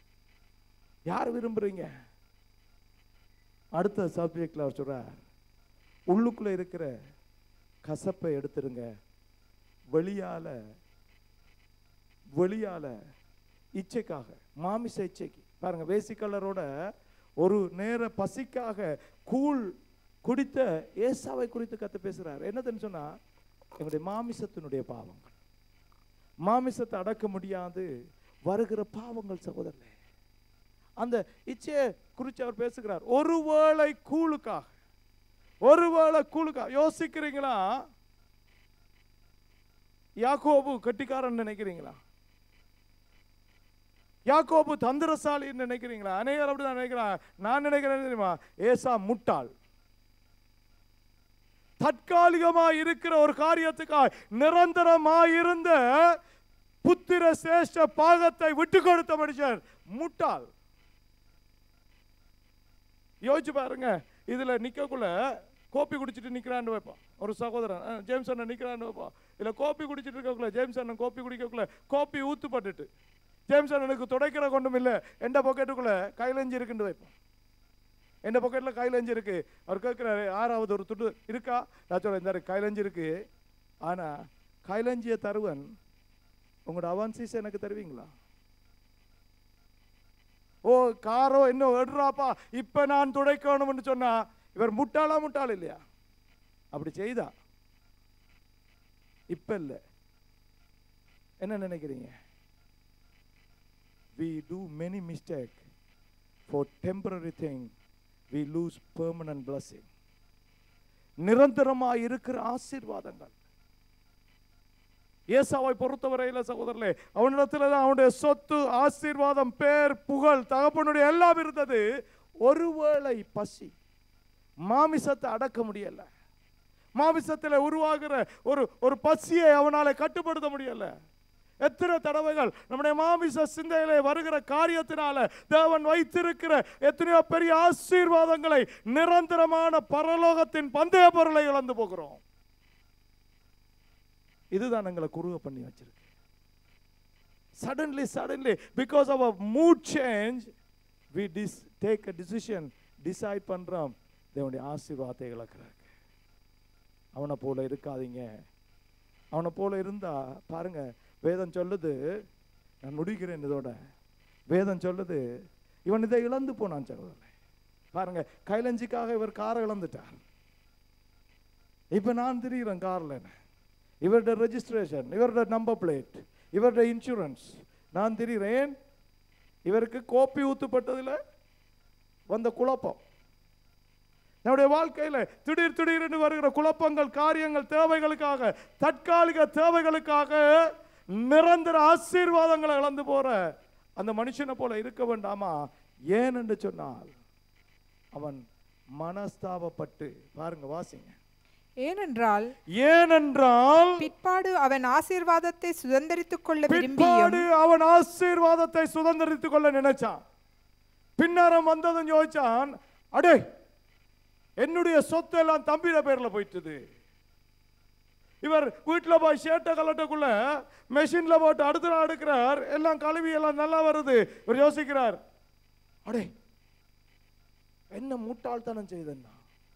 யார் விரும்புறீங்க அடுத்த சப்ஜெக்ட்ல அவர் சொல்றார் உள்ளுக்குள்ள இருக்கிற கசப்பை எடுத்துருங்க வெளியால வெளியால இச்சைக்காக மாமிச இச்சைக்கு பாருங்க வேசிக்கல்லரோட ஒரு நேர பசிக்காக கூழ் குடித்த ஏசாவை குறித்து கத்து பேசுறார் என்னதுன்னு சொன்னா எங்களுடைய மாமிசத்தினுடைய பாவங்கள் மாமிசத்தை அடக்க முடியாது வருகிற பாவங்கள் சகோதரனே அந்த இச்சையை குறித்து அவர் பேசுகிறார் ஒருவேளை கூழுக்காக ஒருவேளை கூழுக்காக யோசிக்கிறீங்களா யாக்கோபு கட்டிக்காரன் நினைக்கிறீங்களா யாக்கோபு தந்திரசாலின்னு நினைக்கிறீங்களா அநேகர் அப்படிதான் நினைக்கிறான் நான் நினைக்கிறேன் தெரியுமா ஏசா முட்டாள் தற்காலிகமாய் இருக்கிற ஒரு காரியத்துக்காய் நிரந்தரமாய் இருந்த புத்திர சேஷ்ட பாகத்தை விட்டு கொடுத்த மனுஷன் முட்டாள் யோசிச்சு பாருங்க இதுல நிக்கக்குள்ள கோப்பி குடிச்சிட்டு நிக்கிறான்னு வைப்பான் ஒரு சகோதரன் அஹ், ஜேம்ஸ் அண்ணன் நிக்கிறான்னு வைப்பான் இல்ல கோப்பி குடிச்சிட்டு இருக்கக்குள்ள ஜேம்ஸ் அண்ணன் கோப்பி குடிக்கக்குள்ள கோப்பி ஊத்துப்பட்டுட்டு ஜேம்ஸ் அண்ணனுக்கு துடைக்கிற கொண்டும் இல்ல எந்த பாக்கெட்டுக்குள்ள கைலஞ்சி இருக்குன்னு வைப்பான் எந்த பாக்கெட்ல கைலஞ்சி இருக்கு அவர் கேட்கிறாரு ஆறாவது ஒரு துட்டு இருக்கா நான் சொல்றேன் இந்த கைலஞ்சி இருக்கு ஆனா கைலஞ்சிய தருவன் உங்களோட அவான்சீஸ் எனக்கு தருவீங்களா ஓ காரோ இன்னும் எடுறாப்பா இப்ப நான் துடைக்கணும்னு சொன்னா இவர் முட்டாளா முட்டாள் இல்லையா அப்படி செய்தா இப்ப இல்ல என்ன நினைக்கிறீங்க we do many mistake for temporary thing we lose permanent blessing நிரந்தரமாய் இருக்கிற ஆசீர்வாதங்கள் ஏசாவை பொறுத்தவரையில சகோதரர்களே அவனிடத்துல தான் அவனுடைய சொத்து ஆசீர்வாதம் பேர் புகழ் தகப்பனுடைய எல்லாம் இருந்தது ஒருவேளை பசி மாமிசத்தை அடக்க முடியல மாமிசத்தில் உருவாகிற ஒரு ஒரு பசியை அவனால கட்டுப்படுத்த முடியல எத்தனை தடவைகள் நம்முடைய மாமிச சிந்தையிலே வருகிற காரியத்தினால தேவன் வைத்திருக்கிற எத்தனையோ பெரிய ஆசீர்வாதங்களை நிரந்தரமான பரலோகத்தின் பந்தய பொருளை இழந்து போகிறோம் இதுதான் எங்களை குறுக பண்ணி வச்சிருக்கு suddenly suddenly because of a mood change we dis take a decision decide பண்றோம் தேவனுடைய ஆசீர்வாதத்தை இழக்கிறாங்க அவனை போல இருக்காதீங்க அவனை போல இருந்தா பாருங்க வேதம் சொல்லுது நான் முடிக்கிறேன் இதோட வேதம் சொல்லுது இவன் இதை இழந்து போனான் சகோதரன் பாருங்க கைலஞ்சிக்காக இவர் காரை இழந்துட்டார் இப்ப நான் திரிகிறேன் கார்ல இவருடைய ரெஜிஸ்ட்ரேஷன் இவருடைய நம்பர் பிளேட் இவருடைய இன்சூரன்ஸ் நான் திரிகிறேன் இவருக்கு கோப்பி ஊத்துப்பட்டதுல வந்த குழப்பம் நம்முடைய வாழ்க்கையில திடீர் திடீர்னு வருகிற குழப்பங்கள் காரியங்கள் தேவைகளுக்காக தற்காலிக தேவைகளுக்காக நிரந்தர ஆசீர்வாதங்களை இழந்து போற அந்த மனுஷனை போல இருக்க வேண்டாமா ஏன் என்று சொன்னால் அவன் மனஸ்தாபப்பட்டு பாருங்க வாசிங்க
ஏனென்றால்
ஏனென்றால்
பிற்பாடு அவன் ஆசீர்வாதத்தை சுதந்தரித்துக் கொள்ள விரும்பியும்
பிற்பாடு அவன் ஆசீர்வாதத்தை சுதந்திரித்துக் கொள்ள நினைச்சான் பின்னரம் வந்ததும் யோசிச்சான் அடே என்னுடைய சொத்து எல்லாம் தம்பிட பேர்ல போயிட்டுது இவர் வீட்டில் போய் ஷேட்டை கலட்டக்குள்ள மெஷின்ல போட்டு அடுத்த நாள் எடுக்கிறார் எல்லாம் கழுவி எல்லாம் நல்லா வருது இவர் யோசிக்கிறார் அடே என்ன முட்டாள்தனம் செய்தன்னா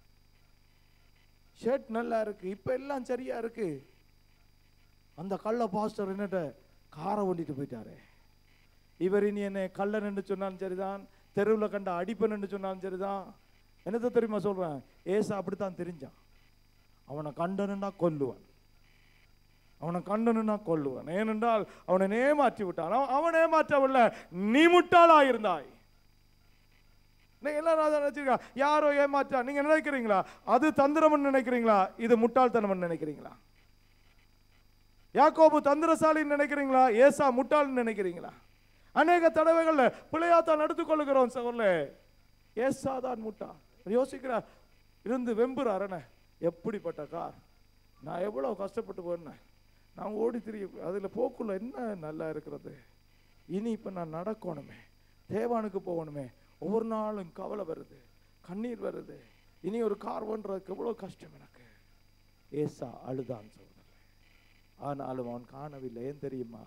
ஷர்ட் நல்லா இருக்கு இப்ப எல்லாம் சரியா இருக்கு அந்த கள்ள பாஸ்டர் என்னட்ட காரை ஓட்டிட்டு போயிட்டாரு இவர் இனி என்னை கள்ளன் என்று சொன்னாலும் சரிதான் தெருவில் கண்ட அடிப்பன் என்று சொன்னாலும் சரிதான் என்னத்தை தெரியுமா சொல்றேன் ஏசா அப்படித்தான் தெரிஞ்சான் அவனை கண்டனுன்னா கொல்லுவான் அவனை கண்டனுன்னா கொல்லுவான் ஏனென்றால் அவனை ஏமாற்றி விட்டான் அவன் அவன் ஏமாற்றவில்லை நீ முட்டாளாக இருந்தாய் நீங்க எல்லாரும் அதை நினைச்சிருக்கா யாரோ ஏமாற்றா நீங்க நினைக்கிறீங்களா அது தந்திரம்னு நினைக்கிறீங்களா இது முட்டாள்தனம்னு நினைக்கிறீங்களா யாக்கோபு தந்திரசாலின்னு நினைக்கிறீங்களா ஏசா முட்டாள்னு நினைக்கிறீங்களா அநேக தடவைகள்ல பிள்ளையாத்தான் எடுத்துக்கொள்ளுகிறோம் சகோதரே ஏசா தான் முட்டா யோசிக்கிறார் இருந்து வெம்புறாரண்ணே எப்படிப்பட்ட கார் நான் எவ்வளவு கஷ்டப்பட்டு போனேன் நான் ஓடி திரிய அதுல போக்குள்ள என்ன நல்லா இருக்கிறது இனி இப்ப நான் நடக்கணுமே தேவானுக்கு போகணுமே ஒவ்வொரு நாளும் கவலை வருது கண்ணீர் வருது இனி ஒரு கார் ஓட்டுறதுக்கு எவ்வளவு கஷ்டம் எனக்கு ஏசா அழுதான் சகோதரர் ஆனாலும் அவன் காணவில்லை ஏன் தெரியுமா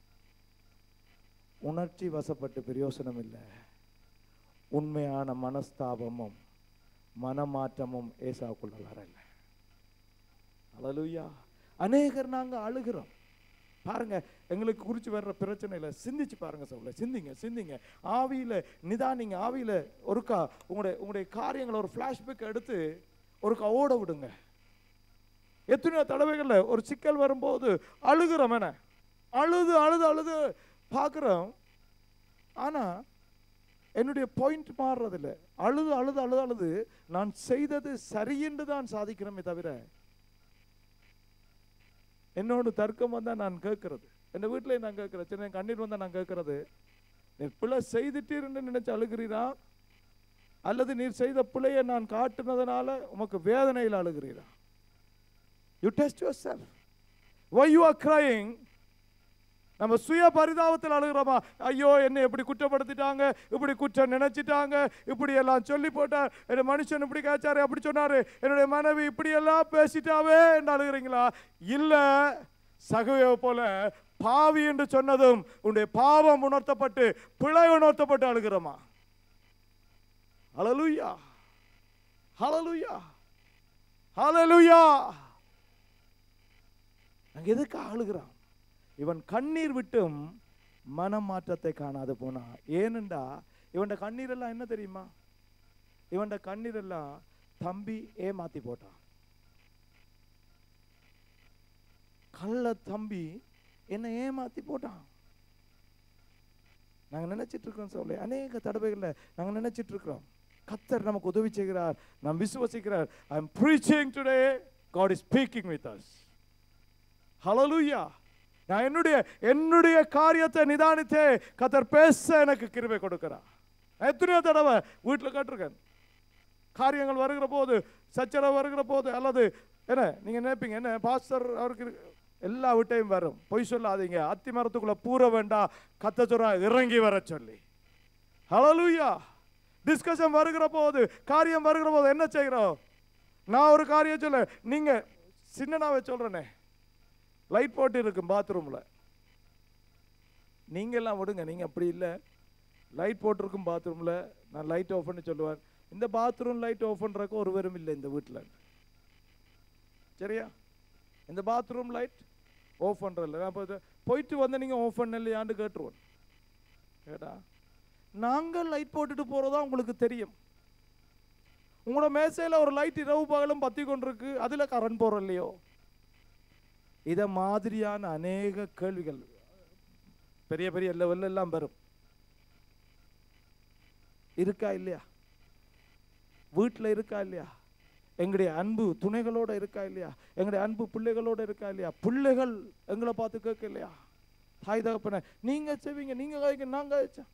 உணர்ச்சி வசப்பட்டு பிரயோசனம் இல்லை உண்மையான மனஸ்தாபமும் மனமாற்றமும் ஏசாவுக்குள்ள வரல அலலுயா அநேகர் நாங்க அழுகிறோம் பாருங்க எங்களுக்கு குறிச்சு வர்ற பிரச்சனையில சிந்திச்சு பாருங்க சொல்ல சிந்திங்க சிந்திங்க ஆவியில நிதானிங்க ஆவியில ஒருக்கா உங்களுடைய உங்களுடைய காரியங்களை ஒரு ஃபிளாஷ்பேக் எடுத்து ஒருக்கா ஓட விடுங்க எத்தனையோ தடவைகள்ல ஒரு சிக்கல் வரும்போது அழுகிறோம் என்ன அழுது அழுது அழுது பார்க்குறோம் ஆனா என்னுடைய பாயிண்ட் மாறுறதில்ல அழுது அழுது அழுது அழுது நான் செய்தது சரியென்று தான் சாதிக்கிறோமே தவிர என்னோட தர்க்கம் வந்தா நான் கேட்கறது என் வீட்டில் நான் கேட்கறேன் சின்ன கண்ணீர் வந்தா நான் கேட்கறது நீர் பிள்ளை செய்துட்டீர்னு நினைச்சு அழுகிறீரா அல்லது நீர் செய்த பிள்ளையை நான் காட்டுனதுனால உமக்கு வேதனையில் அழுகிறீரா you test yourself why you are crying நம்ம சுய பரிதாபத்தில் அழுகிறோமா ஐயோ என்னை இப்படி குற்றப்படுத்திட்டாங்க இப்படி குற்றம் நினைச்சிட்டாங்க இப்படி எல்லாம் சொல்லி போட்டார் என் மனுஷன் இப்படி கேச்சாரு அப்படி சொன்னாரு என்னுடைய மனைவி இப்படி எல்லாம் பேசிட்டாவே என்று அழுகிறீங்களா இல்ல சகுவை போல பாவி என்று சொன்னதும் உன்னுடைய பாவம் உணர்த்தப்பட்டு பிழை உணர்த்தப்பட்டு அழுகிறோமா ஹalleluya ஹalleluya ஹalleluya நாங்க எதுக்கு அழுகிறோம் இவன் கண்ணீர் விட்டும் மனமாற்றத்தை காணாது போனா ஏனெண்டா இவன்ட கண்ணீர் எல்லாம் என்ன தெரியுமா இவன்ட கண்ணீர் எல்லாம் தம்பி ஏமாத்தி போட்டான் கள்ள தம்பி என்னை ஏமாத்தி போட்டான் நாங்க நினைச்சிட்டு இருக்கோம் சொல்ல அநேக தடவைகள்ல நாங்க நினைச்சிட்டு இருக்கிறோம் கத்தர் நமக்கு உதவி செய்கிறார் நாம் விசுவசிக்கிறார் I am preaching today God is speaking with us ஹalleluya நான் என்னுடைய என்னுடைய காரியத்தை நிதானித்தே கத்தர் பேச எனக்கு கிருபை கொடுக்கிறார் நான் எத்தனையோ தடவை வீட்டில் கேட்டிருக்கேன் காரியங்கள் வருகிற போது சச்சரவு வருகிற போது அல்லது என்ன நீங்க நினைப்பீங்க என்ன பாஸ்டர் அவருக்கு இருக்கு- எல்லா வீட்டையும் வரும் பொய் சொல்லாதீங்க அத்தி மரத்துக்குள்ள பூர வேண்டாம் கத்த சொல்றா இறங்கி வர சொல்லி ஹalleluya டிஸ்கஷன் வருகிற போது காரியம் வருகிற போது என்ன செய்கிறோம் நான் ஒரு காரியம் சொல்ல நீங்க சின்னனாவே சொல்றேனே லைட் போட்டு இருக்கும் பாத்ரூம்ல நீங்க எல்லாம் விடுங்க நீங்க அப்படி இல்லை லைட் போட்டிருக்கும் பாத்ரூம்ல நான் லைட் ஆஃப் பண்ணி சொல்லுவேன் இந்த பாத்ரூம் லைட் ஆஃப் பண்றதுக்கு ஒருவரும் இல்லை இந்த வீட்டில் சரியா இந்த பாத்ரூம் லைட் ஆஃப் பண்றதில்ல நான் இப்போ போயிட்டு வந்து நீங்க ஆஃப் பண்ணலையான்னு கேட்டுருவோம் கேட்டா நாங்கள் லைட் போட்டுட்டு போறதா உங்களுக்கு தெரியும் உங்களோட மேசையில ஒரு லைட் இரவு பகலும் பத்தி கொண்டிருக்கு அதுல கரண்ட் போறோம் இல்லையோ இத மாதிரியான அநேக கேள்விகள் பெரிய பெரிய லெவல்ல எல்லாம் வரும் இருக்கா இல்லையா வீட்டில் இருக்கா இல்லையா எங்களுடைய அன்பு துணைகளோட இருக்கா இல்லையா எங்களுடைய அன்பு பிள்ளைகளோட இருக்கா இல்லையா பிள்ளைகள் எங்களை பார்த்து கேட்க இல்லையா தாய் தகப்பன நீங்க செய்வீங்க நீங்க காய்க்க நாங்க காய்ச்சா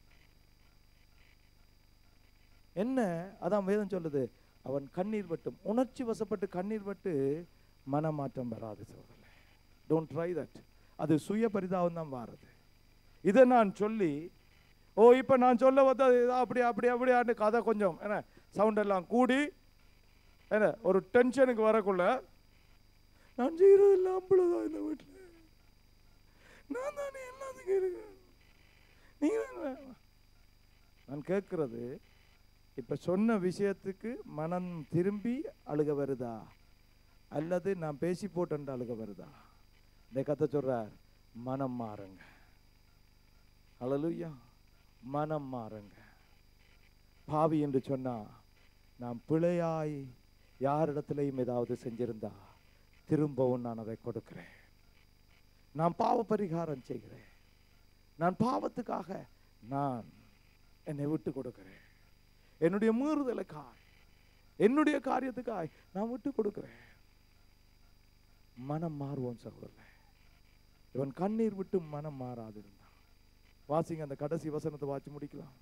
என்ன அதான் வேதம் சொல்லுது அவன் கண்ணீர் வட்டும் உணர்ச்சி வசப்பட்டு கண்ணீர் வட்டு மனமாற்றம் வராது சோதரே டோன்ட் ட்ரை தட் அது சுய பரிதாபம் தான் வாரது இதை நான் சொல்லி ஓ இப்போ நான் சொல்ல வந்தது இதா அப்படி அப்படி அப்படியான்னு கதை கொஞ்சம் என்ன சவுண்ட் எல்லாம் கூடி என்ன ஒரு டென்ஷனுக்கு வரக்குள்ள நான் செய்யறது இல்லை அவ்வளோதான் இந்த வீட்டில் நான் தானே எல்லாத்துக்கும் இருக்கேன் நீங்க தானே. நான் கேட்கறது இப்ப சொன்ன விஷயத்துக்கு மனம் திரும்பி அழுக வருதா அல்லது நான் பேசி போட்டேன் அழுக வருதா இந்த கதை சொல்றார் மனம் மாறுங்க ஹalleluya மனம் மாறுங்க பாவி என்று சொன்னா நான் பிழையாய் யாரிடத்திலையும் ஏதாவது செஞ்சிருந்தா திரும்பவும் நான் அதை கொடுக்கிறேன் நான் பாவ பரிகாரம் செய்கிறேன் நான் பாவத்துக்காக நான் என்னை விட்டு கொடுக்கிறேன் என்னுடைய மீறுதலுக்காய் என்னுடைய காரியத்துக்காய் நான் விட்டு கொடுக்கிறேன் மனம் மாறுவோம் சகோதரன் இவன் கண்ணீர் விட்டு மனம் மாறாது இருந்தான் வாசிங்க அந்த கடைசி வசனத்தை வாசி முடிக்கலாம்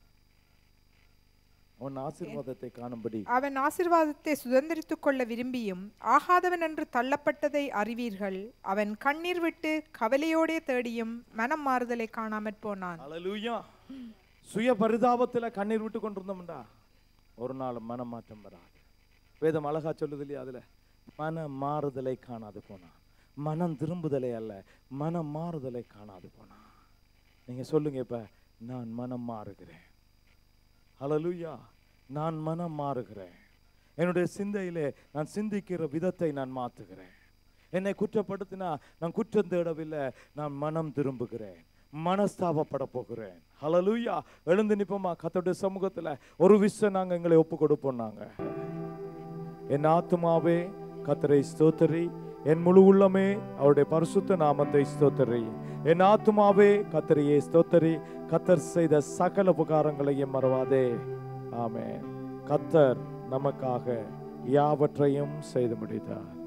அவன் ஆசீர்வாதத்தை காணும்படி
அவன் ஆசீர்வாதத்தை சுதந்திரித்துக் கொள்ள விரும்பியும் ஆகாதவன் என்று தள்ளப்பட்டதை அறிவீர்கள் அவன் கண்ணீர் விட்டு கவலையோடே தேடியும் மனம் மாறுதலை காணாமற் போனான்
அல்லேலூயா சுய பரிதாபத்துல கண்ணீர் விட்டு கொண்டிருந்தோம்டா ஒரு நாள் மனம் மாற்றம் வராது வேதம் அழகா சொல்லுது இல்லையா அதுல மன மாறுதலை காணாது போனான் மனம் திரும்புதலை அல்ல மனம் மாறுதலை காணாது போனான் நீங்க சொல்லுங்க இப்ப நான் மனம் மாறுகிறேன் ஹalleluya நான் மனம் மாறுகிறேன் என்னுடைய சிந்தையிலே நான் சிந்திக்கிற விதத்தை நான் மாற்றுகிறேன் என்னை குற்றப்படுத்தினா நான் குற்றம் தேடவில்லை நான் மனம் திரும்புகிறேன் மனஸ்தாபப்பட போகிறேன் ஹalleluya எழுந்து நிப்போமா கத்தோடைய சமூகத்துல ஒரு விஷயம் நாங்க எங்களை ஒப்பு கொடுப்போம் நாங்க என் ஆத்துமாவே கத்தரை ஸ்தோத்தரி என் முழு உள்ளமே அவருடைய பரிசுத்த நாமத்தை ஸ்தோத்தரி என் ஆத்துமாவே கத்தரையே ஸ்தோத்தரி கத்தர் செய்த சகல உபகாரங்களையும் மறவாதே ஆமென் கத்தர் நமக்காக யாவற்றையும் செய்து முடித்தார்